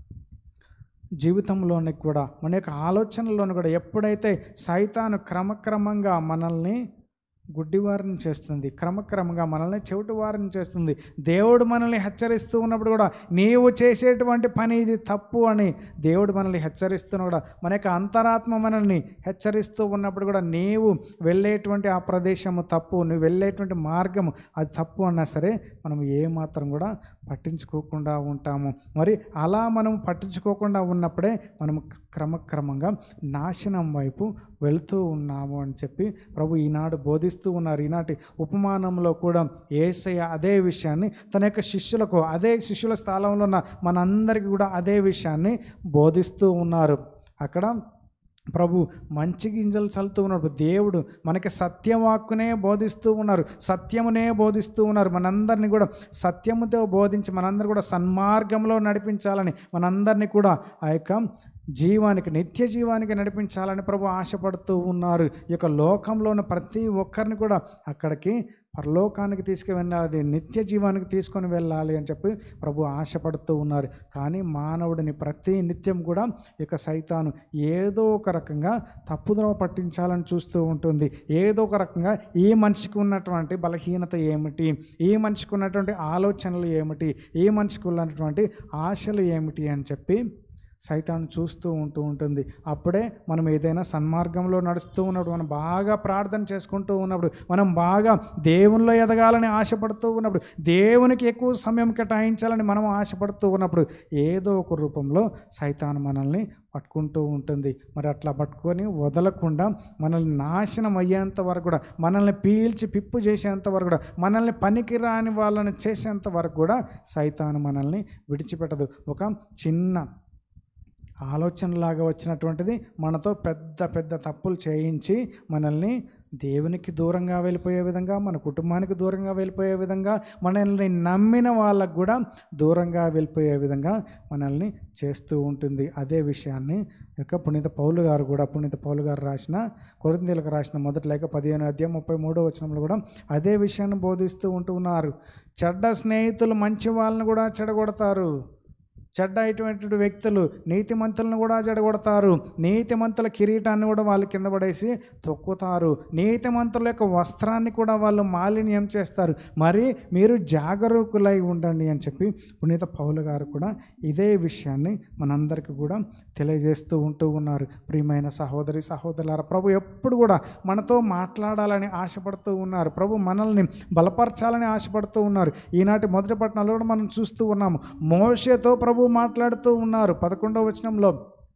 జీవితంలోని కూడా మన యొక్క ఆలోచనలోని కూడా ఎప్పుడైతే సైతాను క్రమక్రమంగా మనల్ని గుడ్డివారిని చేస్తుంది క్రమక్రమంగా మనల్ని చెవిటివారిని చేస్తుంది దేవుడు మనల్ని హెచ్చరిస్తూ ఉన్నప్పుడు కూడా నీవు చేసేటువంటి పని ఇది తప్పు అని దేవుడు మనల్ని హెచ్చరిస్తున్న కూడా మన యొక్క అంతరాత్మ మనల్ని హెచ్చరిస్తూ ఉన్నప్పుడు కూడా నీవు వెళ్ళేటువంటి ఆ ప్రదేశము తప్పు నువ్వు వెళ్ళేటువంటి మార్గము అది తప్పు అన్నా సరే మనం ఏమాత్రం కూడా పట్టించుకోకుండా ఉంటాము మరి అలా మనం పట్టించుకోకుండా ఉన్నప్పుడే మనం క్రమక్రమంగా నాశనం వైపు వెళుతూ ఉన్నాము అని చెప్పి ప్రభు ఈనాడు బోధిస్తూ ఉన్నారు ఈనాటి ఉపమానంలో కూడా ఏసయ్య అదే విషయాన్ని తన యొక్క శిష్యులకు అదే శిష్యుల స్థలంలో ఉన్న మనందరికీ కూడా అదే విషయాన్ని బోధిస్తూ ఉన్నారు అక్కడ ప్రభు మంచి గింజలు చల్లుతూ ఉన్నప్పుడు దేవుడు మనకి సత్యవాక్కునే బోధిస్తూ ఉన్నారు సత్యమునే బోధిస్తూ ఉన్నారు మనందరినీ కూడా సత్యముతో బోధించి మనందరూ కూడా సన్మార్గంలో నడిపించాలని మనందరినీ కూడా ఆ యొక్క జీవానికి నిత్య జీవానికి నడిపించాలని ప్రభు ఆశపడుతూ ఉన్నారు ఈ యొక్క లోకంలో ఉన్న ప్రతి ఒక్కరిని కూడా అక్కడికి పరలోకానికి తీసుకువెళ్ళాలి నిత్య జీవానికి తీసుకొని వెళ్ళాలి అని చెప్పి ప్రభు ఆశపడుతూ ఉన్నారు కానీ మానవుడిని ప్రతి నిత్యం కూడా ఈ యొక్క సైతాను ఏదో ఒక రకంగా తప్పుదోవ పట్టించాలని చూస్తూ ఉంటుంది ఏదో ఒక రకంగా ఈ మనిషికి ఉన్నటువంటి బలహీనత ఏమిటి ఈ మనిషికి ఉన్నటువంటి ఆలోచనలు ఏమిటి ఈ మనిషికి ఉన్నటువంటి ఆశలు ఏమిటి అని చెప్పి సైతాన్ని చూస్తూ ఉంటూ ఉంటుంది అప్పుడే మనం ఏదైనా సన్మార్గంలో నడుస్తూ ఉన్నప్పుడు మనం బాగా ప్రార్థన చేసుకుంటూ ఉన్నప్పుడు మనం బాగా దేవునిలో ఎదగాలని ఆశపడుతూ ఉన్నప్పుడు దేవునికి ఎక్కువ సమయం కేటాయించాలని మనం ఆశపడుతూ ఉన్నప్పుడు ఏదో ఒక రూపంలో సైతాన్ మనల్ని పట్టుకుంటూ ఉంటుంది మరి అట్లా పట్టుకొని వదలకుండా మనల్ని నాశనం అయ్యేంత వరకు కూడా మనల్ని పీల్చి పిప్పు చేసేంత వరకు కూడా మనల్ని పనికి రాని వాళ్ళని చేసేంత వరకు కూడా సైతాను మనల్ని విడిచిపెట్టదు ఒక చిన్న ఆలోచనలాగా వచ్చినటువంటిది మనతో పెద్ద పెద్ద తప్పులు చేయించి మనల్ని దేవునికి దూరంగా వెళ్ళిపోయే విధంగా మన కుటుంబానికి దూరంగా వెళ్ళిపోయే విధంగా మనల్ని నమ్మిన వాళ్ళకు కూడా దూరంగా వెళ్ళిపోయే విధంగా మనల్ని చేస్తూ ఉంటుంది అదే విషయాన్ని యొక్క పునీత పౌలు గారు కూడా పునీత పౌలు గారు రాసిన కొరింతీలకు రాసిన మొదటి లేక పదిహేను అధ్యాయం ముప్పై మూడో వచనంలో కూడా అదే విషయాన్ని బోధిస్తూ ఉంటూ ఉన్నారు చెడ్డ స్నేహితులు మంచి వాళ్ళని కూడా చెడగొడతారు చెడ్డ అయినటువంటి వ్యక్తులు నీతిమంతులను కూడా చెడగొడతారు నీతిమంతుల కిరీటాన్ని కూడా వాళ్ళు కింద పడేసి తొక్కుతారు నీతిమంతుల యొక్క వస్త్రాన్ని కూడా వాళ్ళు మాలిన్యం చేస్తారు మరి మీరు జాగరూకులై ఉండండి అని చెప్పి పునీత పౌలు గారు కూడా ఇదే విషయాన్ని మనందరికీ కూడా తెలియజేస్తూ ఉంటూ ఉన్నారు ప్రియమైన సహోదరి సహోదరులారా ప్రభు ఎప్పుడు కూడా మనతో మాట్లాడాలని ఆశపడుతూ ఉన్నారు ప్రభు మనల్ని బలపరచాలని ఆశపడుతూ ఉన్నారు ఈనాటి మొదటి పట్టణంలో కూడా మనం చూస్తూ ఉన్నాము మోషేతో ప్రభు మాట్లాడుతూ ఉన్నారు పదకొండవ వచనంలో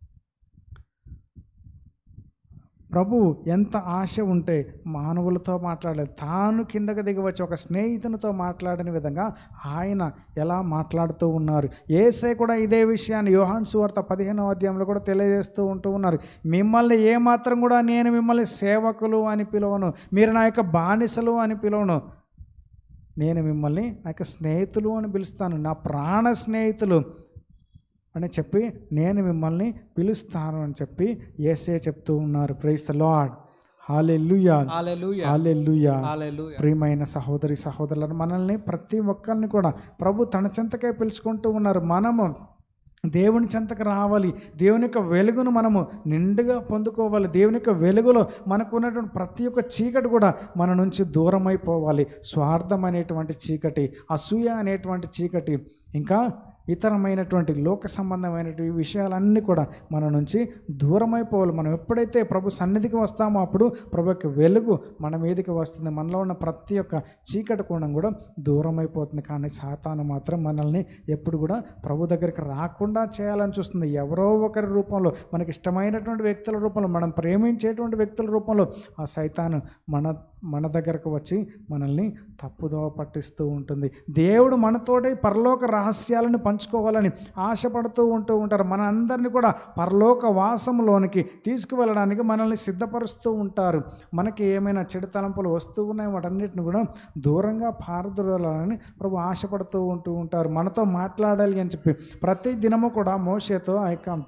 ప్రభు ఎంత ఆశ ఉంటే మానవులతో మాట్లాడలేదు తాను కిందకి దిగి వచ్చి ఒక స్నేహితునితో మాట్లాడని విధంగా ఆయన ఎలా మాట్లాడుతూ ఉన్నారు ఏసై కూడా ఇదే విషయాన్ని యోహాన్ సువార్త పదిహేనవ అధ్యాయంలో కూడా తెలియజేస్తూ ఉంటూ ఉన్నారు మిమ్మల్ని ఏమాత్రం కూడా నేను మిమ్మల్ని సేవకులు అని పిలవను మీరు నా యొక్క బానిసలు అని పిలవను నేను మిమ్మల్ని నా యొక్క స్నేహితులు అని పిలుస్తాను నా ప్రాణ స్నేహితులు అని చెప్పి నేను మిమ్మల్ని పిలుస్తాను అని చెప్పి ఏసే చెప్తూ ఉన్నారు praise the Lord hallelujah hallelujah hallelujah hallelujah ప్రియమైన సహోదరి సహోదరులను మనల్ని ప్రతి ఒక్కరిని కూడా ప్రభు తన చెంతకే పిలుచుకుంటూ ఉన్నారు మనము దేవుని చెంతకు రావాలి దేవుని యొక్క వెలుగును మనము నిండుగా పొందుకోవాలి దేవుని యొక్క వెలుగులో మనకు ఉన్నటువంటి ప్రతి ఒక్క చీకటి కూడా మన నుంచి దూరం అయిపోవాలి స్వార్థం అనేటువంటి చీకటి అసూయ అనేటువంటి చీకటి ఇంకా ఇతరమైనటువంటి లోక సంబంధమైనటువంటి విషయాలన్నీ కూడా మన నుంచి దూరమైపోవాలి మనం ఎప్పుడైతే ప్రభు సన్నిధికి వస్తామో అప్పుడు ప్రభు యొక్క వెలుగు మన మీదకి వస్తుంది మనలో ఉన్న ప్రతి ఒక్క చీకటి కోణం కూడా దూరం అయిపోతుంది కానీ సాతాను మాత్రం మనల్ని ఎప్పుడు కూడా ప్రభు దగ్గరికి రాకుండా చేయాలని చూస్తుంది ఎవరో ఒకరి రూపంలో మనకి ఇష్టమైనటువంటి వ్యక్తుల రూపంలో మనం ప్రేమించేటువంటి వ్యక్తుల రూపంలో ఆ సైతాను మన మన దగ్గరకు వచ్చి మనల్ని తప్పుదోవ పట్టిస్తూ ఉంటుంది దేవుడు మనతోటి పరలోక రహస్యాలను పంచుకోవాలని ఆశపడుతూ ఉంటూ ఉంటారు మన అందరినీ కూడా పరలోక వాసంలోనికి తీసుకువెళ్ళడానికి మనల్ని సిద్ధపరుస్తూ ఉంటారు మనకి ఏమైనా చెడు తలంపులు వస్తూ ఉన్నాయి వాటన్నిటిని కూడా దూరంగా పారదోలాలని ప్రభు ఆశపడుతూ ఉంటూ ఉంటారు మనతో మాట్లాడాలి అని చెప్పి ప్రతి దినము కూడా మోషేతో ఆ యొక్క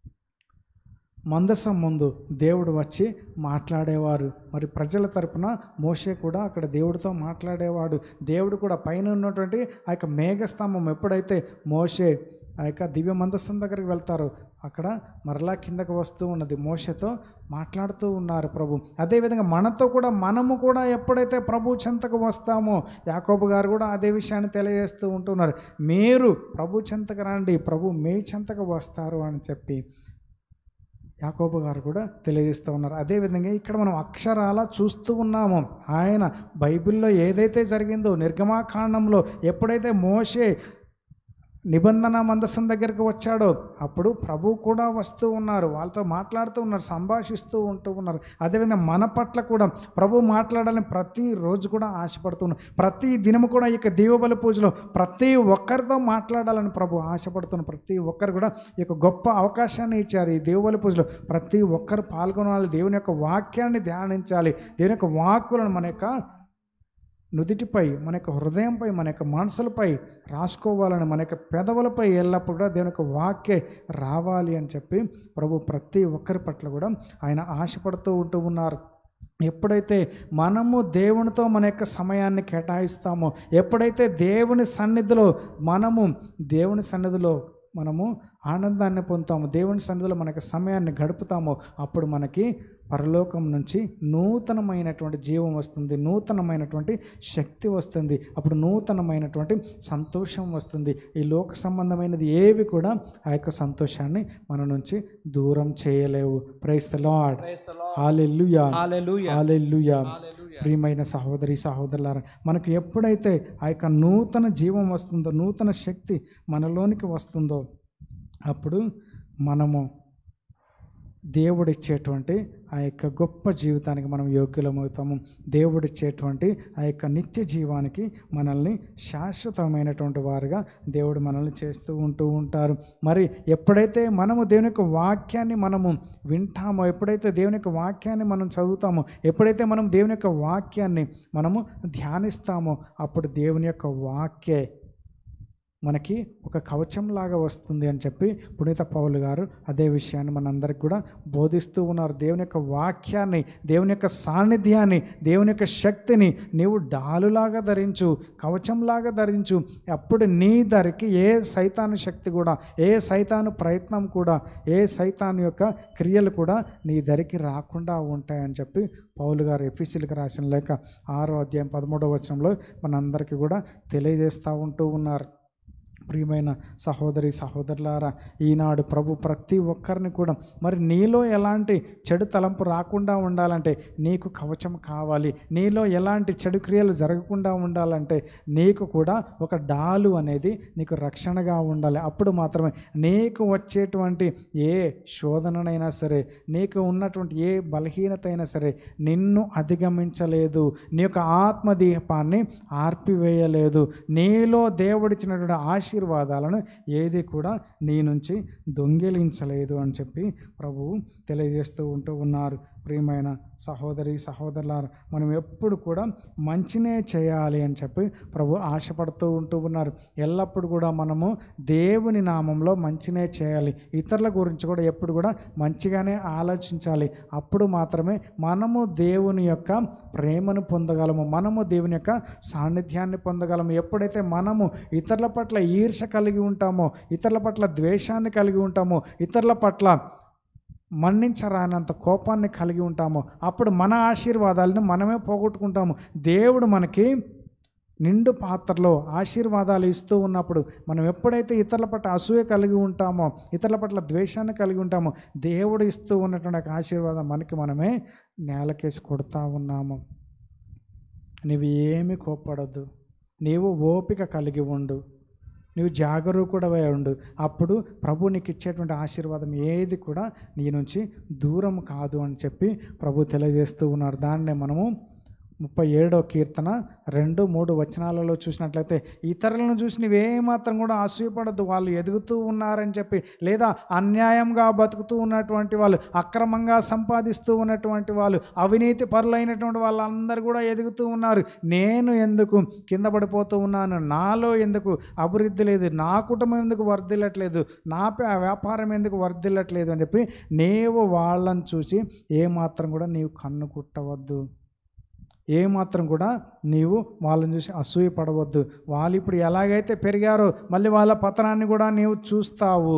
మందసం ముందు దేవుడు వచ్చి మాట్లాడేవారు మరి ప్రజల తరపున మోషే కూడా అక్కడ దేవుడితో మాట్లాడేవాడు దేవుడు కూడా పైన ఉన్నటువంటి ఆ యొక్క మేఘస్తంభం ఎప్పుడైతే మోషే ఆ యొక్క దివ్య మందస్థం దగ్గరికి వెళ్తారో అక్కడ మరలా కిందకు వస్తూ ఉన్నది మోషతో మాట్లాడుతూ ఉన్నారు ప్రభు అదేవిధంగా మనతో కూడా మనము కూడా ఎప్పుడైతే ప్రభు చెంతకు వస్తామో యాకోబు గారు కూడా అదే విషయాన్ని తెలియజేస్తూ ఉంటున్నారు మీరు ప్రభు చెంతకు రండి ప్రభు మీ చెంతకు వస్తారు అని చెప్పి యాకోబు గారు కూడా తెలియజేస్తూ ఉన్నారు అదేవిధంగా ఇక్కడ మనం అక్షరాల చూస్తూ ఉన్నాము ఆయన బైబిల్లో ఏదైతే జరిగిందో నిర్గమాకాండంలో ఎప్పుడైతే మోషే నిబంధన మందసం దగ్గరికి వచ్చాడో అప్పుడు ప్రభు కూడా వస్తూ ఉన్నారు వాళ్ళతో మాట్లాడుతూ ఉన్నారు సంభాషిస్తూ ఉంటూ ఉన్నారు అదేవిధంగా మన పట్ల కూడా ప్రభు మాట్లాడాలని ప్రతి రోజు కూడా ఆశపడుతున్నారు ప్రతి దినము కూడా ఈ యొక్క దీవబలి పూజలో ప్రతి ఒక్కరితో మాట్లాడాలని ప్రభు ఆశపడుతున్నారు ప్రతి ఒక్కరు కూడా ఈ యొక్క గొప్ప అవకాశాన్ని ఇచ్చారు ఈ దీవబలి పూజలో ప్రతి ఒక్కరు పాల్గొనాలి దేవుని యొక్క వాక్యాన్ని ధ్యానించాలి దేవుని యొక్క వాక్కులను మన యొక్క నుదిటిపై మన యొక్క హృదయంపై మన యొక్క మనసులపై రాసుకోవాలని మన యొక్క పెదవులపై ఎల్లప్పుడు కూడా దేవుని యొక్క వాక్యే రావాలి అని చెప్పి ప్రభు ప్రతి ఒక్కరి పట్ల కూడా ఆయన ఆశపడుతూ ఉంటూ ఉన్నారు ఎప్పుడైతే మనము దేవునితో మన యొక్క సమయాన్ని కేటాయిస్తామో ఎప్పుడైతే దేవుని సన్నిధిలో మనము దేవుని సన్నిధిలో మనము ఆనందాన్ని పొందుతాము దేవుని సన్నిధిలో మనకి సమయాన్ని గడుపుతామో అప్పుడు మనకి పరలోకం నుంచి నూతనమైనటువంటి జీవం వస్తుంది నూతనమైనటువంటి శక్తి వస్తుంది అప్పుడు నూతనమైనటువంటి సంతోషం వస్తుంది ఈ లోక సంబంధమైనది ఏవి కూడా ఆ యొక్క సంతోషాన్ని మన నుంచి దూరం చేయలేవు praise the Lord hallelujah hallelujah hallelujah hallelujah ప్రియమైన సహోదరి సహోదరులారా మనకు ఎప్పుడైతే ఆ యొక్క నూతన జీవం వస్తుందో నూతన శక్తి మనలోనికి వస్తుందో అప్పుడు మనము దేవుడిచ్చేటువంటి ఆ యొక్క గొప్ప జీవితానికి మనం యోగ్యులమవుతాము దేవుడిచ్చేటువంటి ఆ యొక్క నిత్య జీవానికి మనల్ని శాశ్వతమైనటువంటి వారుగా దేవుడు మనల్ని చేస్తూ ఉంటూ ఉంటారు మరి ఎప్పుడైతే మనము దేవుని యొక్క వాక్యాన్ని మనము వింటామో ఎప్పుడైతే దేవుని యొక్క వాక్యాన్ని మనం చదువుతామో ఎప్పుడైతే మనం దేవుని యొక్క వాక్యాన్ని మనము ధ్యానిస్తామో అప్పుడు దేవుని యొక్క వాక్యే మనకి ఒక కవచంలాగా వస్తుంది అని చెప్పి పునీత పౌలు గారు అదే విషయాన్ని మనందరికి కూడా బోధిస్తూ ఉన్నారు దేవుని యొక్క వాక్యాన్ని దేవుని యొక్క సాన్నిధ్యాన్ని దేవుని యొక్క శక్తిని నీవు డాలులాగా ధరించు కవచంలాగా ధరించు అప్పుడు నీ ధరికి ఏ సైతాను శక్తి కూడా ఏ సైతాను ప్రయత్నం కూడా ఏ సైతాను యొక్క క్రియలు కూడా నీ ధరికి రాకుండా ఉంటాయని చెప్పి పౌలు గారు ఎఫీసీలకు రాసిన లేక ఆరో అధ్యాయం పదమూడవ వచనంలో మనందరికీ కూడా తెలియజేస్తూ ఉంటూ ఉన్నారు ప్రియమైన సహోదరి సహోదరులారా ఈనాడు ప్రభు ప్రతి ఒక్కరిని కూడా మరి నీలో ఎలాంటి చెడు తలంపు రాకుండా ఉండాలంటే నీకు కవచం కావాలి నీలో ఎలాంటి చెడు క్రియలు జరగకుండా ఉండాలంటే నీకు కూడా ఒక డాలు అనేది నీకు రక్షణగా ఉండాలి అప్పుడు మాత్రమే నీకు వచ్చేటువంటి ఏ శోధననైనా సరే నీకు ఉన్నటువంటి ఏ బలహీనత అయినా సరే నిన్ను అధిగమించలేదు నీ యొక్క ఆత్మదీపాన్ని ఆర్పివేయలేదు నీలో దేవుడిచ్చినటువంటి ఆశీర్వాదాలను ఏది కూడా నీ నుంచి దొంగిలించలేదు అని చెప్పి ప్రభువు తెలియజేస్తూ ఉంటూ ఉన్నారు ప్రియమైన సహోదరి సహోదరులారు మనం ఎప్పుడు కూడా మంచినే చేయాలి అని చెప్పి ప్రభు ఆశపడుతూ ఉంటూ ఉన్నారు ఎల్లప్పుడు కూడా మనము దేవుని నామంలో మంచినే చేయాలి ఇతరుల గురించి కూడా ఎప్పుడు కూడా మంచిగానే ఆలోచించాలి అప్పుడు మాత్రమే మనము దేవుని యొక్క ప్రేమను పొందగలము మనము దేవుని యొక్క సాన్నిధ్యాన్ని పొందగలము ఎప్పుడైతే మనము ఇతరుల పట్ల ఈర్ష కలిగి ఉంటామో ఇతరుల పట్ల ద్వేషాన్ని కలిగి ఉంటామో ఇతరుల పట్ల మన్నించరానంత కోపాన్ని కలిగి ఉంటామో అప్పుడు మన ఆశీర్వాదాలను మనమే పోగొట్టుకుంటాము దేవుడు మనకి నిండు పాత్రలో ఆశీర్వాదాలు ఇస్తూ ఉన్నప్పుడు మనం ఎప్పుడైతే ఇతరుల పట్ల అసూయ కలిగి ఉంటామో ఇతరుల పట్ల ద్వేషాన్ని కలిగి ఉంటామో దేవుడు ఇస్తూ ఉన్నటువంటి ఒక ఆశీర్వాదం మనకి మనమే నేలకేసి కొడుతూ ఉన్నాము నీవు ఏమి కోప్పడద్దు నీవు ఓపిక కలిగి ఉండు నువ్వు జాగరూకుడవై ఉండు అప్పుడు ప్రభు నీకు ఇచ్చేటువంటి ఆశీర్వాదం ఏది కూడా నీ నుంచి దూరం కాదు అని చెప్పి ప్రభు తెలియజేస్తూ ఉన్నారు దాన్నే మనము ముప్పై ఏడో కీర్తన రెండు మూడు వచనాలలో చూసినట్లయితే ఇతరులను చూసి నువ్వేమాత్రం కూడా అసూయపడద్దు వాళ్ళు ఎదుగుతూ ఉన్నారని చెప్పి లేదా అన్యాయంగా బతుకుతూ ఉన్నటువంటి వాళ్ళు అక్రమంగా సంపాదిస్తూ ఉన్నటువంటి వాళ్ళు అవినీతి పరులైనటువంటి వాళ్ళందరూ కూడా ఎదుగుతూ ఉన్నారు నేను ఎందుకు కింద పడిపోతూ ఉన్నాను నాలో ఎందుకు అభివృద్ధి లేదు నా కుటుంబం ఎందుకు వర్ధిల్లట్లేదు నా ప- వ్యాపారం ఎందుకు వర్ధిల్లట్లేదు అని చెప్పి నీవు వాళ్ళని చూసి ఏమాత్రం కూడా నీవు కన్ను కుట్టవద్దు ఏమాత్రం కూడా నీవు వాళ్ళని చూసి అసూయ పడవద్దు వాళ్ళు ఇప్పుడు ఎలాగైతే పెరిగారో మళ్ళీ వాళ్ళ పతనాన్ని కూడా నీవు చూస్తావు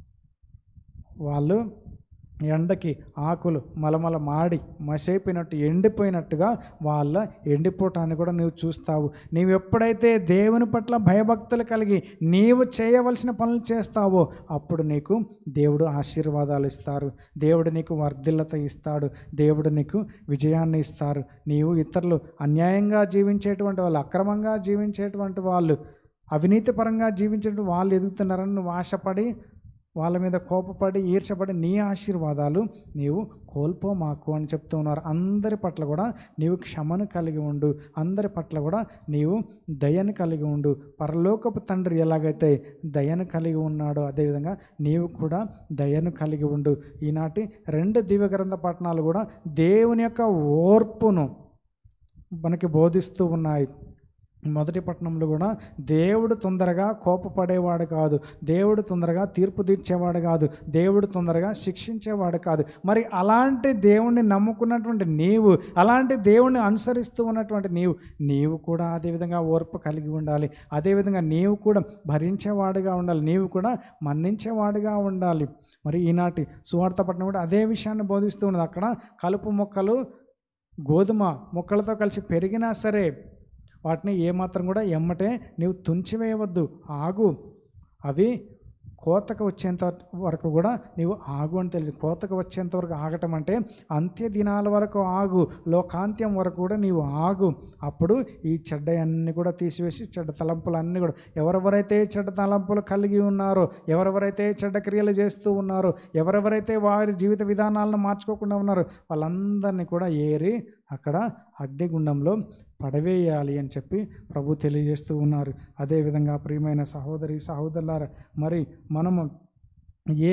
వాళ్ళు ఎండకి ఆకులు మలమల మాడి మసైపోయినట్టు ఎండిపోయినట్టుగా వాళ్ళ ఎండిపోవటాన్ని కూడా నీవు చూస్తావు నీవు ఎప్పుడైతే దేవుని పట్ల భయభక్తులు కలిగి నీవు చేయవలసిన పనులు చేస్తావో అప్పుడు నీకు దేవుడు ఆశీర్వాదాలు ఇస్తారు దేవుడు నీకు వర్ధిల్లత ఇస్తాడు దేవుడు నీకు విజయాన్ని ఇస్తారు నీవు ఇతరులు అన్యాయంగా జీవించేటువంటి వాళ్ళు అక్రమంగా జీవించేటువంటి వాళ్ళు అవినీతిపరంగా జీవించేటువంటి వాళ్ళు ఎదుగుతున్నారని నువ్వు ఆశపడి వాళ్ళ మీద కోపపడి ఈర్చపడి నీ ఆశీర్వాదాలు నీవు కోల్పోమాకు అని చెప్తూ ఉన్నారు అందరి పట్ల కూడా నీవు క్షమను కలిగి ఉండు అందరి పట్ల కూడా నీవు దయను కలిగి ఉండు పరలోకపు తండ్రి ఎలాగైతే దయను కలిగి ఉన్నాడో అదేవిధంగా నీవు కూడా దయను కలిగి ఉండు ఈనాటి రెండు దివ్య గ్రంథ పట్టణాలు కూడా దేవుని యొక్క ఓర్పును మనకి బోధిస్తూ ఉన్నాయి మొదటి పట్టణంలో కూడా దేవుడు తొందరగా కోపపడేవాడు కాదు దేవుడు తొందరగా తీర్పు తీర్చేవాడు కాదు దేవుడు తొందరగా శిక్షించేవాడు కాదు మరి అలాంటి దేవుణ్ణి నమ్ముకున్నటువంటి నీవు అలాంటి దేవుణ్ణి అనుసరిస్తూ ఉన్నటువంటి నీవు నీవు కూడా అదేవిధంగా ఓర్పు కలిగి ఉండాలి అదేవిధంగా నీవు కూడా భరించేవాడుగా ఉండాలి నీవు కూడా మన్నించేవాడుగా ఉండాలి మరి ఈనాటి సువార్త పట్టణం కూడా అదే విషయాన్ని బోధిస్తూ ఉన్నది అక్కడ కలుపు మొక్కలు గోధుమ మొక్కలతో కలిసి పెరిగినా సరే వాటిని ఏమాత్రం కూడా ఎమ్మటే నీవు తుంచివేయవద్దు ఆగు అవి కోతకు వచ్చేంత వరకు కూడా నీవు ఆగు అని తెలుసు కోతకు వచ్చేంత వరకు ఆగటం అంటే అంత్య దినాల వరకు ఆగు లోకాంత్యం వరకు కూడా నీవు ఆగు అప్పుడు ఈ చెడ్డ అన్నీ కూడా తీసివేసి చెడ్డ తలంపులు అన్నీ కూడా ఎవరెవరైతే చెడ్డ తలంపులు కలిగి ఉన్నారో ఎవరెవరైతే చెడ్డ క్రియలు చేస్తూ ఉన్నారో ఎవరెవరైతే వారి జీవిత విధానాలను మార్చుకోకుండా ఉన్నారో వాళ్ళందరినీ కూడా ఏరి అక్కడ అగ్నిగుండంలో పడవేయాలి అని చెప్పి ప్రభు తెలియజేస్తూ ఉన్నారు అదేవిధంగా ప్రియమైన సహోదరి సహోదరులారా మరి మనము ఏ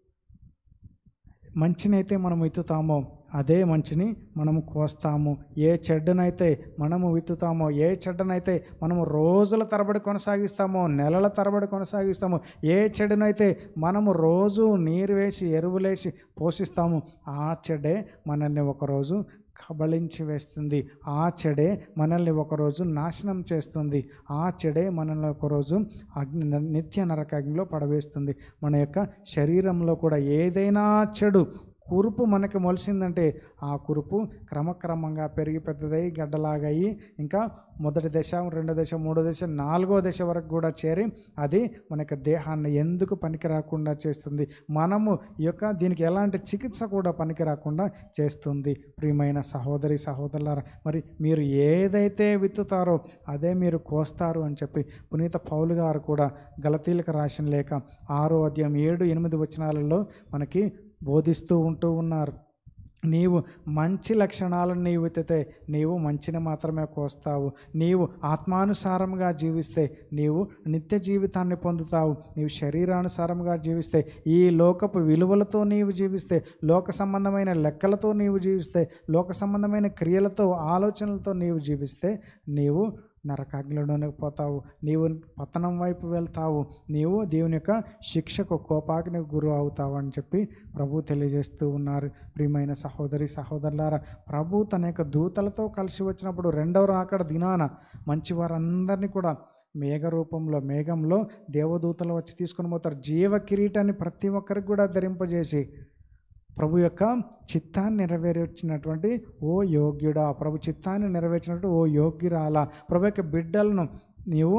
మంచినైతే మనం విత్తుతామో అదే మంచిని మనము కోస్తాము ఏ చెడ్డనైతే మనము విత్తుతామో ఏ చెడ్డనైతే మనము రోజుల తరబడి కొనసాగిస్తామో నెలల తరబడి కొనసాగిస్తామో ఏ చెడునైతే మనము రోజు నీరు వేసి ఎరువులేసి పోషిస్తాము ఆ చెడే మనల్ని ఒకరోజు కబళించి వేస్తుంది ఆ చెడే మనల్ని ఒకరోజు నాశనం చేస్తుంది ఆ చెడే మనల్ని ఒకరోజు అగ్ని నిత్య నరకాగ్నిలో పడవేస్తుంది మన యొక్క శరీరంలో కూడా ఏదైనా చెడు కురుపు మనకి మొలిసిందంటే ఆ కురుపు క్రమక్రమంగా పెరిగి పెద్దదై గడ్డలాగయి ఇంకా మొదటి దశ రెండో దశ మూడో దశ నాలుగో దశ వరకు కూడా చేరి అది మన యొక్క దేహాన్ని ఎందుకు పనికి రాకుండా చేస్తుంది మనము ఈ యొక్క దీనికి ఎలాంటి చికిత్స కూడా పనికి రాకుండా చేస్తుంది ప్రియమైన సహోదరి సహోదరులారా మరి మీరు ఏదైతే విత్తుతారో అదే మీరు కోస్తారు అని చెప్పి పునీత పౌలు గారు కూడా గలతీలకు రాసిన లేక ఆరో అధ్యాయం ఏడు ఎనిమిది వచనాలలో మనకి బోధిస్తూ ఉంటూ ఉన్నారు నీవు మంచి లక్షణాలను నీవు ఎత్తితే నీవు మంచిని మాత్రమే కోస్తావు నీవు ఆత్మానుసారంగా జీవిస్తే నీవు నిత్య జీవితాన్ని పొందుతావు నీవు శరీరానుసారంగా జీవిస్తే ఈ లోకపు విలువలతో నీవు జీవిస్తే లోక సంబంధమైన లెక్కలతో నీవు జీవిస్తే లోక సంబంధమైన క్రియలతో ఆలోచనలతో నీవు జీవిస్తే నీవు నరకాగ్నిలోనికి పోతావు నీవు పతనం వైపు వెళ్తావు నీవు దేవుని యొక్క శిక్షకు కోపాగ్ని గురి అవుతావు అని చెప్పి ప్రభు తెలియజేస్తూ ఉన్నారు ప్రియమైన సహోదరి సహోదరులారా ప్రభు తన యొక్క దూతలతో కలిసి వచ్చినప్పుడు రెండవ రాకడ దినాన మంచి వారందరినీ కూడా మేఘ రూపంలో మేఘంలో దేవదూతలు వచ్చి తీసుకొని పోతారు జీవ కిరీటాన్ని ప్రతి ఒక్కరికి కూడా ధరింపజేసి ప్రభు యొక్క చిత్తాన్ని నెరవేర్చినటువంటి ఓ యోగ్యుడా ప్రభు చిత్తాన్ని నెరవేర్చినట్టు ఓ యోగ్యురాలా ప్రభు యొక్క బిడ్డలను నీవు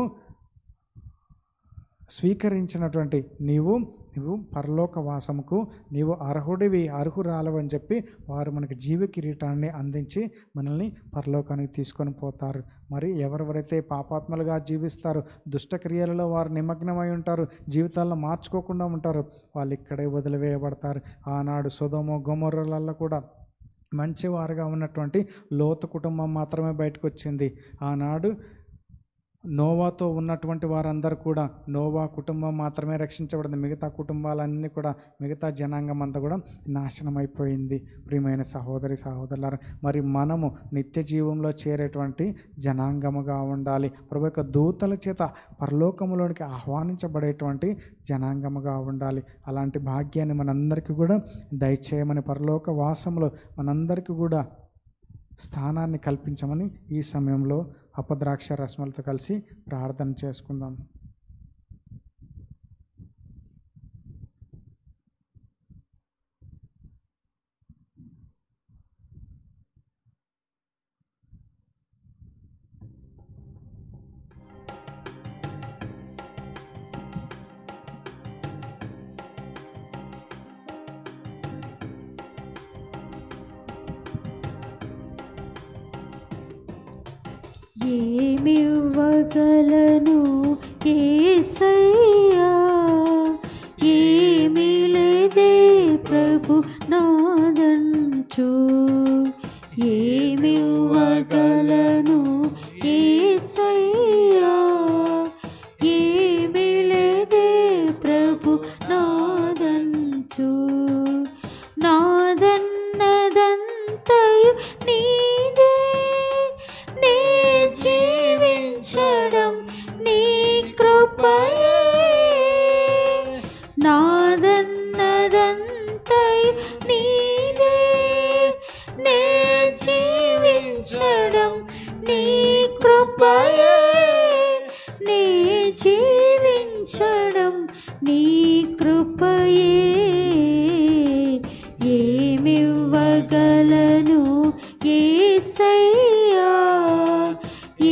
స్వీకరించినటువంటి నీవు నీవు పరలోక వాసముకు నీవు అర్హుడివి అర్హురాలవు అని చెప్పి వారు మనకి జీవ కిరీటాన్ని అందించి మనల్ని పరలోకానికి తీసుకొని పోతారు మరి ఎవరెవరైతే పాపాత్మలుగా జీవిస్తారో దుష్టక్రియలలో వారు నిమగ్నమై ఉంటారు జీవితాల్లో మార్చుకోకుండా ఉంటారు వాళ్ళు ఇక్కడే వదిలివేయబడతారు ఆనాడు సుధమో గొమొర్రలలో కూడా మంచివారుగా ఉన్నటువంటి లోతు కుటుంబం మాత్రమే బయటకు వచ్చింది ఆనాడు నోవాతో ఉన్నటువంటి వారందరూ కూడా నోవా కుటుంబం మాత్రమే రక్షించబడింది మిగతా కుటుంబాలన్నీ కూడా మిగతా జనాంగం అంతా కూడా నాశనం అయిపోయింది ప్రియమైన సహోదరి సహోదరులారా మరి మనము నిత్య జీవంలో చేరేటువంటి జనాంగముగా ఉండాలి ప్రభు యొక్క దూతల చేత పరలోకములోనికి ఆహ్వానించబడేటువంటి జనాంగముగా ఉండాలి అలాంటి భాగ్యాన్ని మనందరికీ కూడా దయచేయమని పరలోక వాసంలో మనందరికీ కూడా స్థానాన్ని కల్పించమని ఈ సమయంలో అపద్రాక్ష రస్మలతో కలిసి ప్రార్థన చేసుకుందాం ఏమివ్వగలను ఏసయ్యా ఏమి లేదే ప్రభు నాదంచు ఏమివ్వగలను ఏసయ్యా ఏమి లేదే ప్రభు నాదంచు నాదన్నదంతయు నీదే నే జీవించడం నీ కృపయే నాదన్నదంతయు నీదే నే జీవించడం నీ కృపయే నే జీవించడం నీ కృపయే ఏమివ్వగలను ఏసయ్యా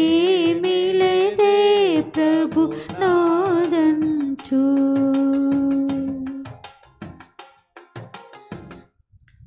ఏమి లేదే ప్రభు నాదంచు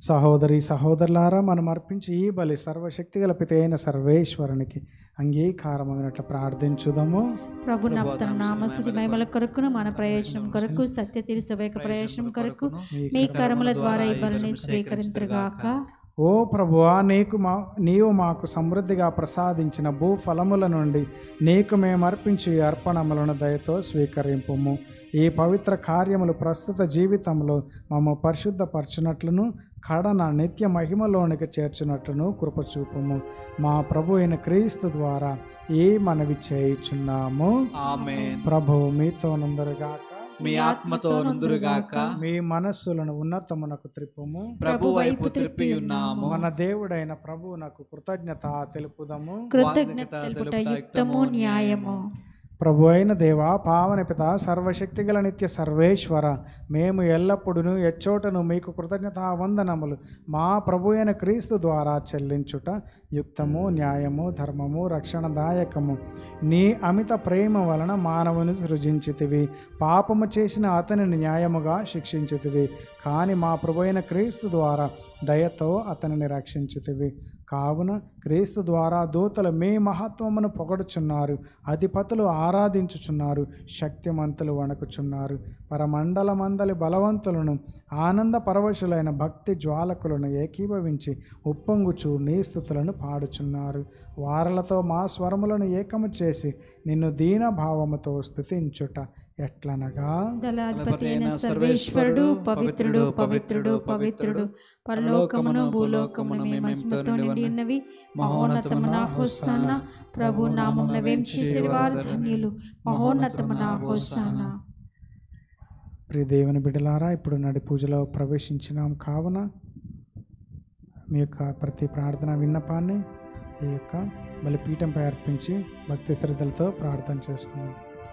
సహోదరి సహోదరులారా మనం అర్పించి ఈ బలి సర్వశక్తి గల పిత అయిన సర్వేశ్వరునికి అంగీకారమైనట్లు ప్రార్థించుదాము ప్రభు నా తన నామస్థుతి మహిమల కొరకును మన ప్రయోజనం కొరకు సత్య తీరు యొక్క ప్రయోజనం కొరకు మీ కర్మల ద్వారా ఈ బలిని స్వీకరించరుగాక ఓ ప్రభువా నీకు మా నీవు మాకు సమృద్ధిగా ప్రసాదించిన భూఫలముల నుండి నీకు మేము అర్పించు ఈ అర్పణములను దయతో స్వీకరింపుము ఈ పవిత్ర కార్యములు ప్రస్తుత జీవితంలో మమ్మ పరిశుద్ధపరచునట్లును కడన నిత్య మహిమలోనికి చేర్చునట్లును కృపచూపుము మా ప్రభు అయిన క్రీస్తు ద్వారా ఈ మనవి చేయుచున్నాము ఆమేన్ ప్రభువు మీతో నందరుగాక మీ ఆత్మతో నుందురుగాక మీ మనస్సులను ఉన్నతమునకు త్రిప్పుము ప్రభు వైపు త్రిప్పి ఉన్నాము మన దేవుడైన ప్రభువునకు కృతజ్ఞత తెలుపుదము కృతజ్ఞత తెలుపుట యుక్తము న్యాయము ప్రభు అయిన దేవ పావన పిత సర్వశక్తి గల నిత్య సర్వేశ్వర మేము ఎల్లప్పుడూ ఎచ్చోటను మీకు కృతజ్ఞత వందనములు మా ప్రభు అయిన క్రీస్తు ద్వారా చెల్లించుట యుక్తము న్యాయము ధర్మము రక్షణదాయకము నీ అమిత ప్రేమ వలన మానవుని సృజించితివి పాపము చేసిన అతనిని న్యాయముగా శిక్షించితివి కానీ మా ప్రభు అయిన క్రీస్తు ద్వారా దయతో అతనిని రక్షించితివి కావున క్రీస్తు ద్వారా దూతలు మీ మహత్వమును పొగడుచున్నారు అధిపతులు ఆరాధించుచున్నారు శక్తిమంతులు వణకుచున్నారు పరమండలమందలి బలవంతులను ఆనంద పరవశులైన భక్తి జ్వాలకులను ఏకీభవించి ఉప్పొంగుచు నీ స్థుతులను పాడుచున్నారు వారలతో మా స్వరములను ఏకము చేసి నిన్ను దీనభావముతో స్థుతించుట ఎట్లనగా దళాధిపతి అయిన సర్వేశ్వరుడు పవిత్రుడు పవిత్రుడు పవిత్రుడు పరలోకమును భూలోకమును మీ మహిమతో నిండి ఉన్నవి మహోన్నతమున హోసాన ప్రభు నామమున వేంచేసిన వారు ధన్యులు మహోన్నతమున హోసాన ప్రియ దేవుని బిడ్డలారా ఇప్పుడు నడి పూజలో ప్రవేశించినాం కావున మీ యొక్క ప్రతి ప్రార్థన విన్నపాన్ని ఈ యొక్క బలిపీఠంపై అర్పించి భక్తి శ్రద్ధలతో ప్రార్థన చేసుకున్నాం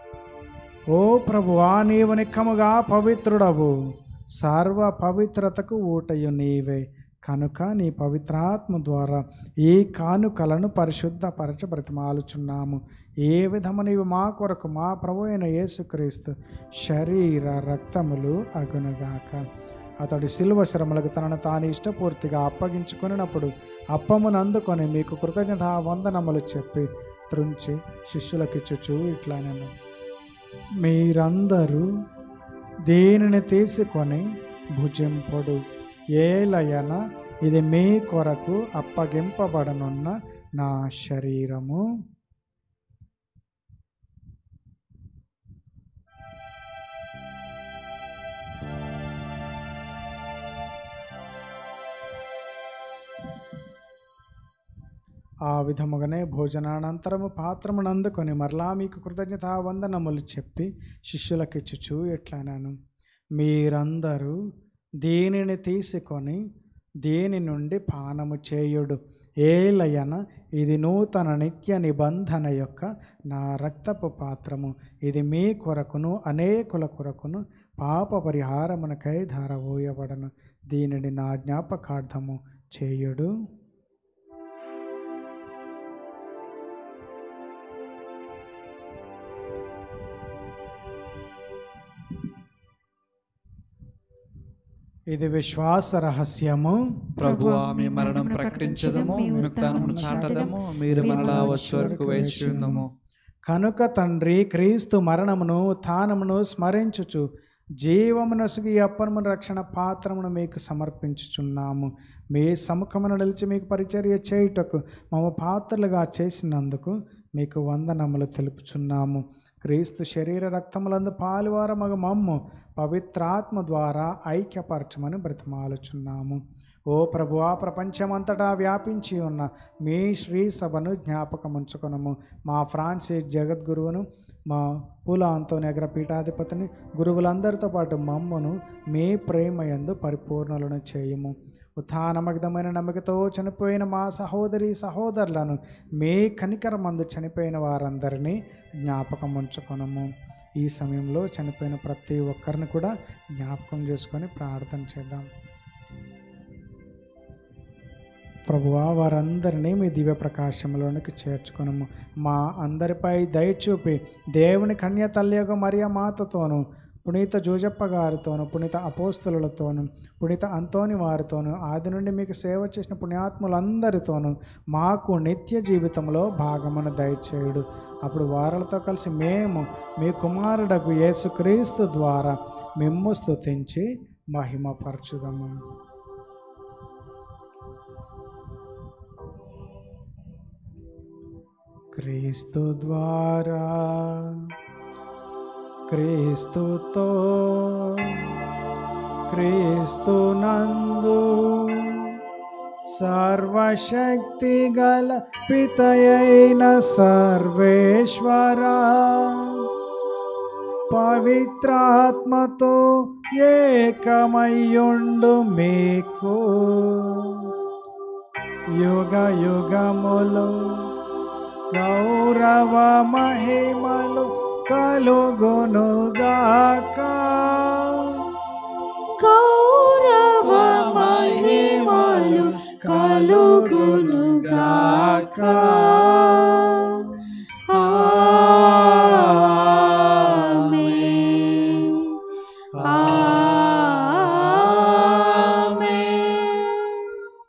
ఓ ప్రభువా నీవు నిక్కముగా పవిత్రుడవు సర్వ పవిత్రతకు ఊటయు నీవే కనుక నీ పవిత్రాత్మ ద్వారా ఈ కానుకలను పరిశుద్ధపరచ బ్రతిమాలుచున్నాము ఏ విధము నీవు మా కొరకు మా ప్రభు అయిన యేసుక్రీస్తు శరీర రక్తములు అగునుగాక అతడు శిలువ శ్రమలకు తనను తాను ఇష్టపూర్తిగా అప్పగించుకున్నప్పుడు అప్పమును అందుకొని మీకు కృతజ్ఞత వందనములు చెప్పి త్రుంచి శిష్యులకిచ్చుచు ఇట్లా నేను మీరందరూ దీనిని తీసుకొని భుజింపుడు ఏలయన ఇది మీ కొరకు అప్పగింపబడనున్న నా శరీరము ఆ విధముగానే భోజనానంతరము పాత్రమును అందుకొని మరలా మీకు కృతజ్ఞత వందనములు చెప్పి శిష్యులకిచ్చుచు ఎట్లానాను మీరందరూ దీనిని తీసుకొని దీని నుండి పానము చేయుడు ఏలయన ఇది నూతన నిత్య నిబంధన యొక్క నా రక్తపు పాత్రము ఇది మీ కొరకును అనేకుల కొరకును పాప పరిహారమునకై ధారవోయబడను దీనిని నా జ్ఞాపకార్థము చేయుడు ఇది విశ్వాస రహస్యము ప్రభువా మీ మరణం ప్రకటించదము మీ ముక్తానమును చాటదము మీరు మనలా వచ్చే వరకు వేచి ఉందము కనుక తండ్రి క్రీస్తు మరణమును తానమును స్మరించుచు జీవమునసుగు ఈ అప్పనము రక్షణ పాత్రమును మీకు సమర్పించుచున్నాము మీ సముఖమును నిలిచి మీకు పరిచర్య చేయుటకు మమ్మ పాత్రలుగా చేసినందుకు మీకు వందనములు తెలుపుచున్నాము క్రీస్తు శరీర రక్తములందు పాలువారమగు మమ్ము పవిత్రాత్మ ద్వారా ఐక్యపరచమని బ్రతిమాలుచున్నాము ఓ ప్రభువా ప్రపంచమంతటా వ్యాపించి ఉన్న మీ శ్రీ సభను జ్ఞాపకముంచుకొనము మా ఫ్రాన్సిస్ జగద్గురువును మా పూల అంతోని అగ్ర పీఠాధిపతిని గురువులందరితో పాటు మమ్మను మీ ప్రేమయందు పరిపూర్ణులను చేయము ఉత్థానమగ్ధమైన నమ్మకతో చనిపోయిన మా సహోదరి సహోదరులను మీ కనికరమందు చనిపోయిన వారందరినీ జ్ఞాపకం ఉంచుకొనము ఈ సమయంలో చనిపోయిన ప్రతి ఒక్కరిని కూడా జ్ఞాపకం చేసుకొని ప్రార్థన చేద్దాం ప్రభువా వారందరినీ మీ దివ్య ప్రకాశంలోనికి చేర్చుకొనము మా అందరిపై దయచూపి దేవుని కన్య తల్లి యొక్క మరియ మాతతోను పునీత జోజప్ప గారితోను పునీత అపోస్తులతోను పునీత అంతోని వారితోను ఆది నుండి మీకు సేవ చేసిన పుణ్యాత్ములందరితోనూ మాకు నిత్య జీవితంలో భాగమును దయచేయుడు అప్పుడు వారలతో కలిసి మేము మీ కుమారుడకు యేసుక్రీస్తు ద్వారా మిమ్ము స్తుతించి మహిమపరచుదము క్రీస్తు ద్వారా క్రీస్తుతో క్రీస్తు నందు సర్వశక్తి గల పితయైన సర్వేశ్వర పవిత్రాత్మతో ఏకమయ్యుండు మీకు యుగ యుగములు గౌరవ మహిమలు కలుగునుగాక కౌరవ మహిమలు కలుగునుగాక ఆమేన్. ఆమేన్.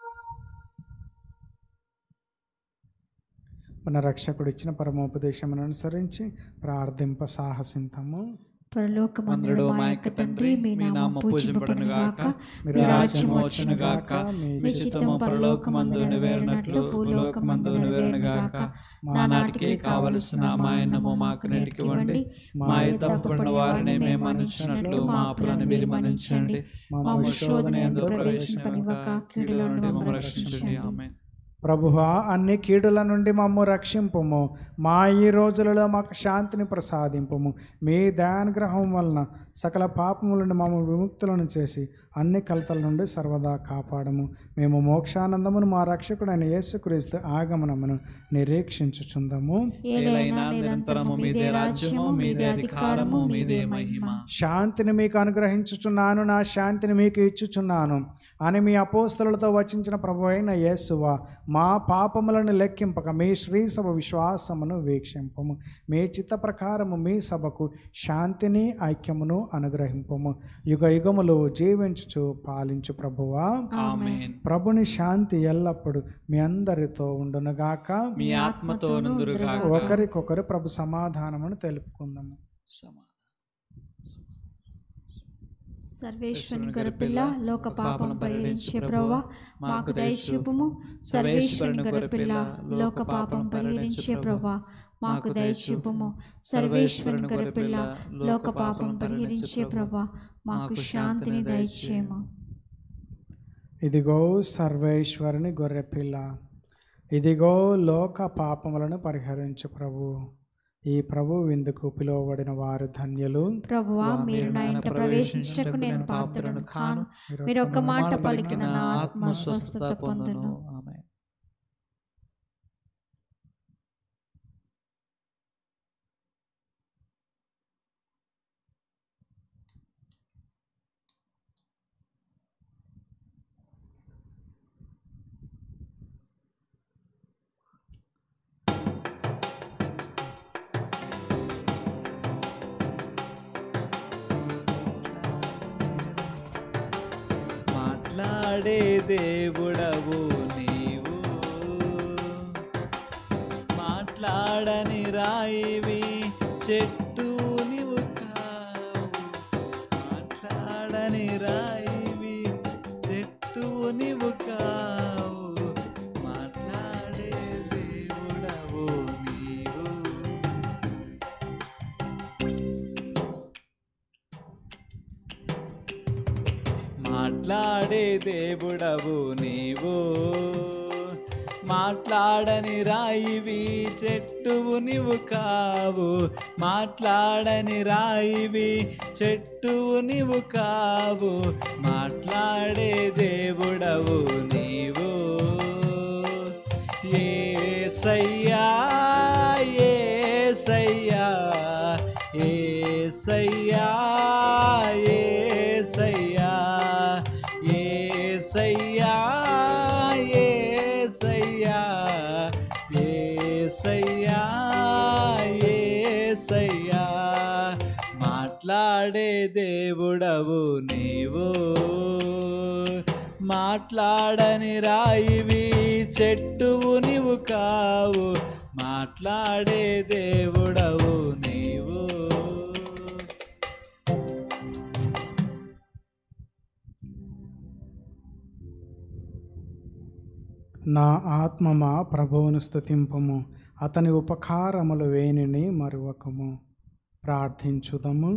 మన రక్షకుడు ఇచ్చిన పరమోపదేశమును అనుసరించి ప్రార్థింప సాహసింతము పరలోకమందుడు మా యొక్క తండ్రి మీ నామం పూజింపబడును గాక మీ మీ రాజ్యం రాజ్యము వచ్చును గాక మీ చిత్తము పరలోకమందు నెరవేరినట్లు భూలోకమందు నెరవేరును గాక నానాటికి కావలసిన మా అన్నము మాకు నేటికివ్వండి మా యొక్క తప్పుపడిన వారిని మేము మన్నించినట్లు మా అప్పులను మీరు మన్నించండి మా శోధన ఎందు ప్రవేశింపనివ్వక కీడులో నుండి మమ్మల్ని రక్షించండి ఆమేన్ ప్రభువా అన్ని కీడుల నుండి మమ్ము రక్షింపుము మా ఈ రోజులలో మాకు శాంతిని ప్రసాదింపుము మీ దయానుగ్రహం వలన సకల పాపముల నుండి మమ్మ విముక్తులను చేసి అన్ని కలతల నుండి సర్వదా కాపాడము మేము మోక్షానందమును మా రక్షకుడైన యేసుక్రీస్తు ఆగమనమును నిరీక్షించుచుందము ఏలైనా నిరంతరము మీదే రాజ్యము మీదే అధికారము మీదే మహిమ శాంతిని మీకు అనుగ్రహించుచున్నాను నా శాంతిని మీకు ఇచ్చుచున్నాను అని మీ అపోస్తలతో వచించిన ప్రభు అయిన యేసువ మా పాపములను లెక్కింపక మీ శ్రీ సభ విశ్వాసమును వీక్షింపము మీ చిత్త ప్రకారము మీ సభకు శాంతిని ఐక్యమును అనుగ్రహింపము యుగ యుగములు జీవించుచు పాలించు ప్రభువా ఆమేన్ ప్రభుని శాంతి ఎల్లప్పుడు మీ అందరితో ఉండునుగాక మీ ఆత్మతో నుందురుగాక ఒకరికొకరు ప్రభు సమాధానమును తెలుపుకుందాము సర్వేశ్వరుని గొర్రెపిల్ల లోక పాపం పరిహరించే ప్రభా మాకు దయచూపుము సర్వేశ్వరుని గొర్రెపిల్ల లోక పాపం పరిహరించే ప్రభా మాకు దయచూపుము సర్వేశ్వరుని గొర్రెపిల్ల లోక పాపం పరిహరించే ప్రభా మాకు శాంతిని దయచేయము ఇదిగో సర్వేశ్వరుని గొర్రెపిల్ల ఇదిగో లోక పాపములను పరిహరించు ప్రభు ఈ ప్రభు విందుకు పిలువబడిన వారు ధన్యులు ప్రభువా మీరు నా ఇంట ప్రవేశించటకు నేను పాత్రను కాను మీరు ఒక్క మాట పలికిన నా ఆత్మ స్వస్థత పొందును ఆమేన్ మాట్లాడే దేవుడవు నీవు మాట్లాడని రాయివి చెట్టు నీవు కావు మాట్లాడని రాయివి చెట్టు నీవు కావు మాట్లాడే దేవుడవు నీవు మాట్లాడే దేవుడవు నీవు మాట్లాడని రాయివి చెట్టువు నీవు కావు మాట్లాడని రాయివి చెట్టువు నీవు కావు మాట్లాడే దేవుడవు నీవు ఏసయ్యా ఏసయ్యా ఏసయ్యా ఏసయ్యా ఏసయ్యా ఏసయ్యా ఏసయ్యా ఏసయ్యా మాట్లాడే దేవుడవు నీవు మాట్లాడని రాయివి చెట్టువు నీవు కావు మాట్లాడే దేవుడవు నీవు నా ఆత్మమా ప్రభువును స్తుతింపము అతని ఉపకారములు వేణిని మరువకము ప్రార్థించుదము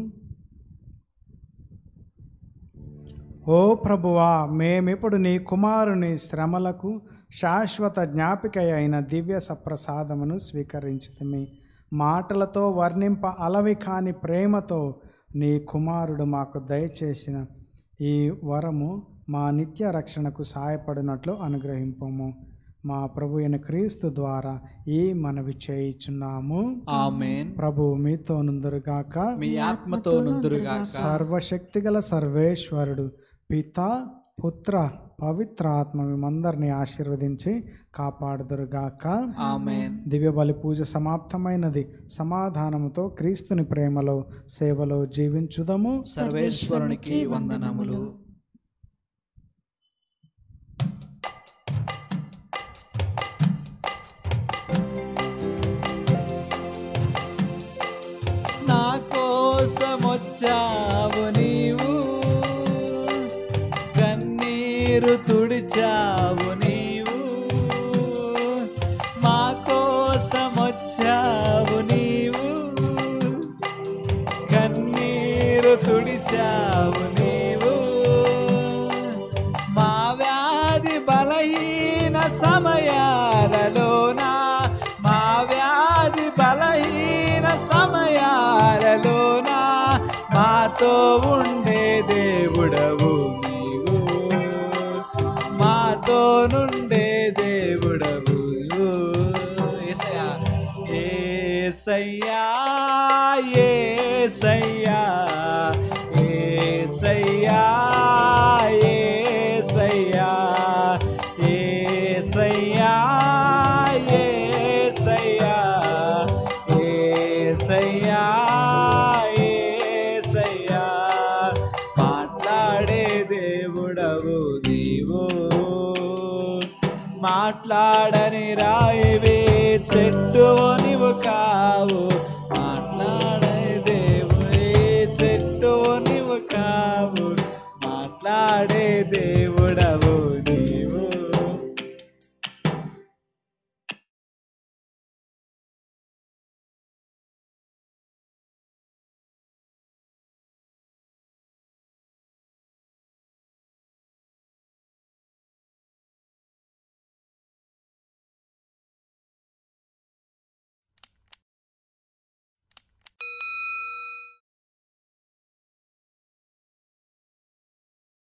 ఓ ప్రభువా మేమిప్పుడు నీ కుమారుని శ్రమలకు శాశ్వత జ్ఞాపిక అయిన దివ్య సప్రసాదమును స్వీకరించుతమి మాటలతో వర్ణింప అలవి కాని ప్రేమతో నీ కుమారుడు మాకు దయచేసిన ఈ వరము మా నిత్య రక్షణకు సహాయపడినట్లు అనుగ్రహింపము మా ప్రభు అయిన క్రీస్తు ద్వారా ఈ మనవి చేయుచున్నాము ఆమెన్ ప్రభు మీతో నుందురుగాక మీ ఆత్మతో నుందురుగాక సర్వశక్తిగల సర్వేశ్వరుడు పిత పుత్ర పవిత్రాత్మ మేమందరినీ ఆశీర్వదించి కాపాడుదురుగాక ఆమెన్ దివ్య బలి పూజ సమాప్తమైనది సమాధానముతో క్రీస్తుని ప్రేమలో సేవలో జీవించుదము సర్వేశ్వరునికి వందనములు నా కోసమొచ్చావు నీవు కన్నీరు తుడిచావు నీవు మా కోసమొచ్చావు నీవు కన్నీరు తుడిచావు నీవు మా వ్యాధి బలహీన సమయాలలోన మా వ్యాధి బలహీన సమయాలలోన మాతో ఉండే దేవుడవు నీవు మాతో నుండే దేవుడవు ఏసయ్యా ఏసయ్యా ఏసయ్యా ఏసయ్యా ఏసయ్యా ఏసయ్యా ఏసయ్యా ఏసయ్యా మాట్లాడే దేవుడవు నీవు మాట్లాడని రాయివే చెట్టు నీవు కావు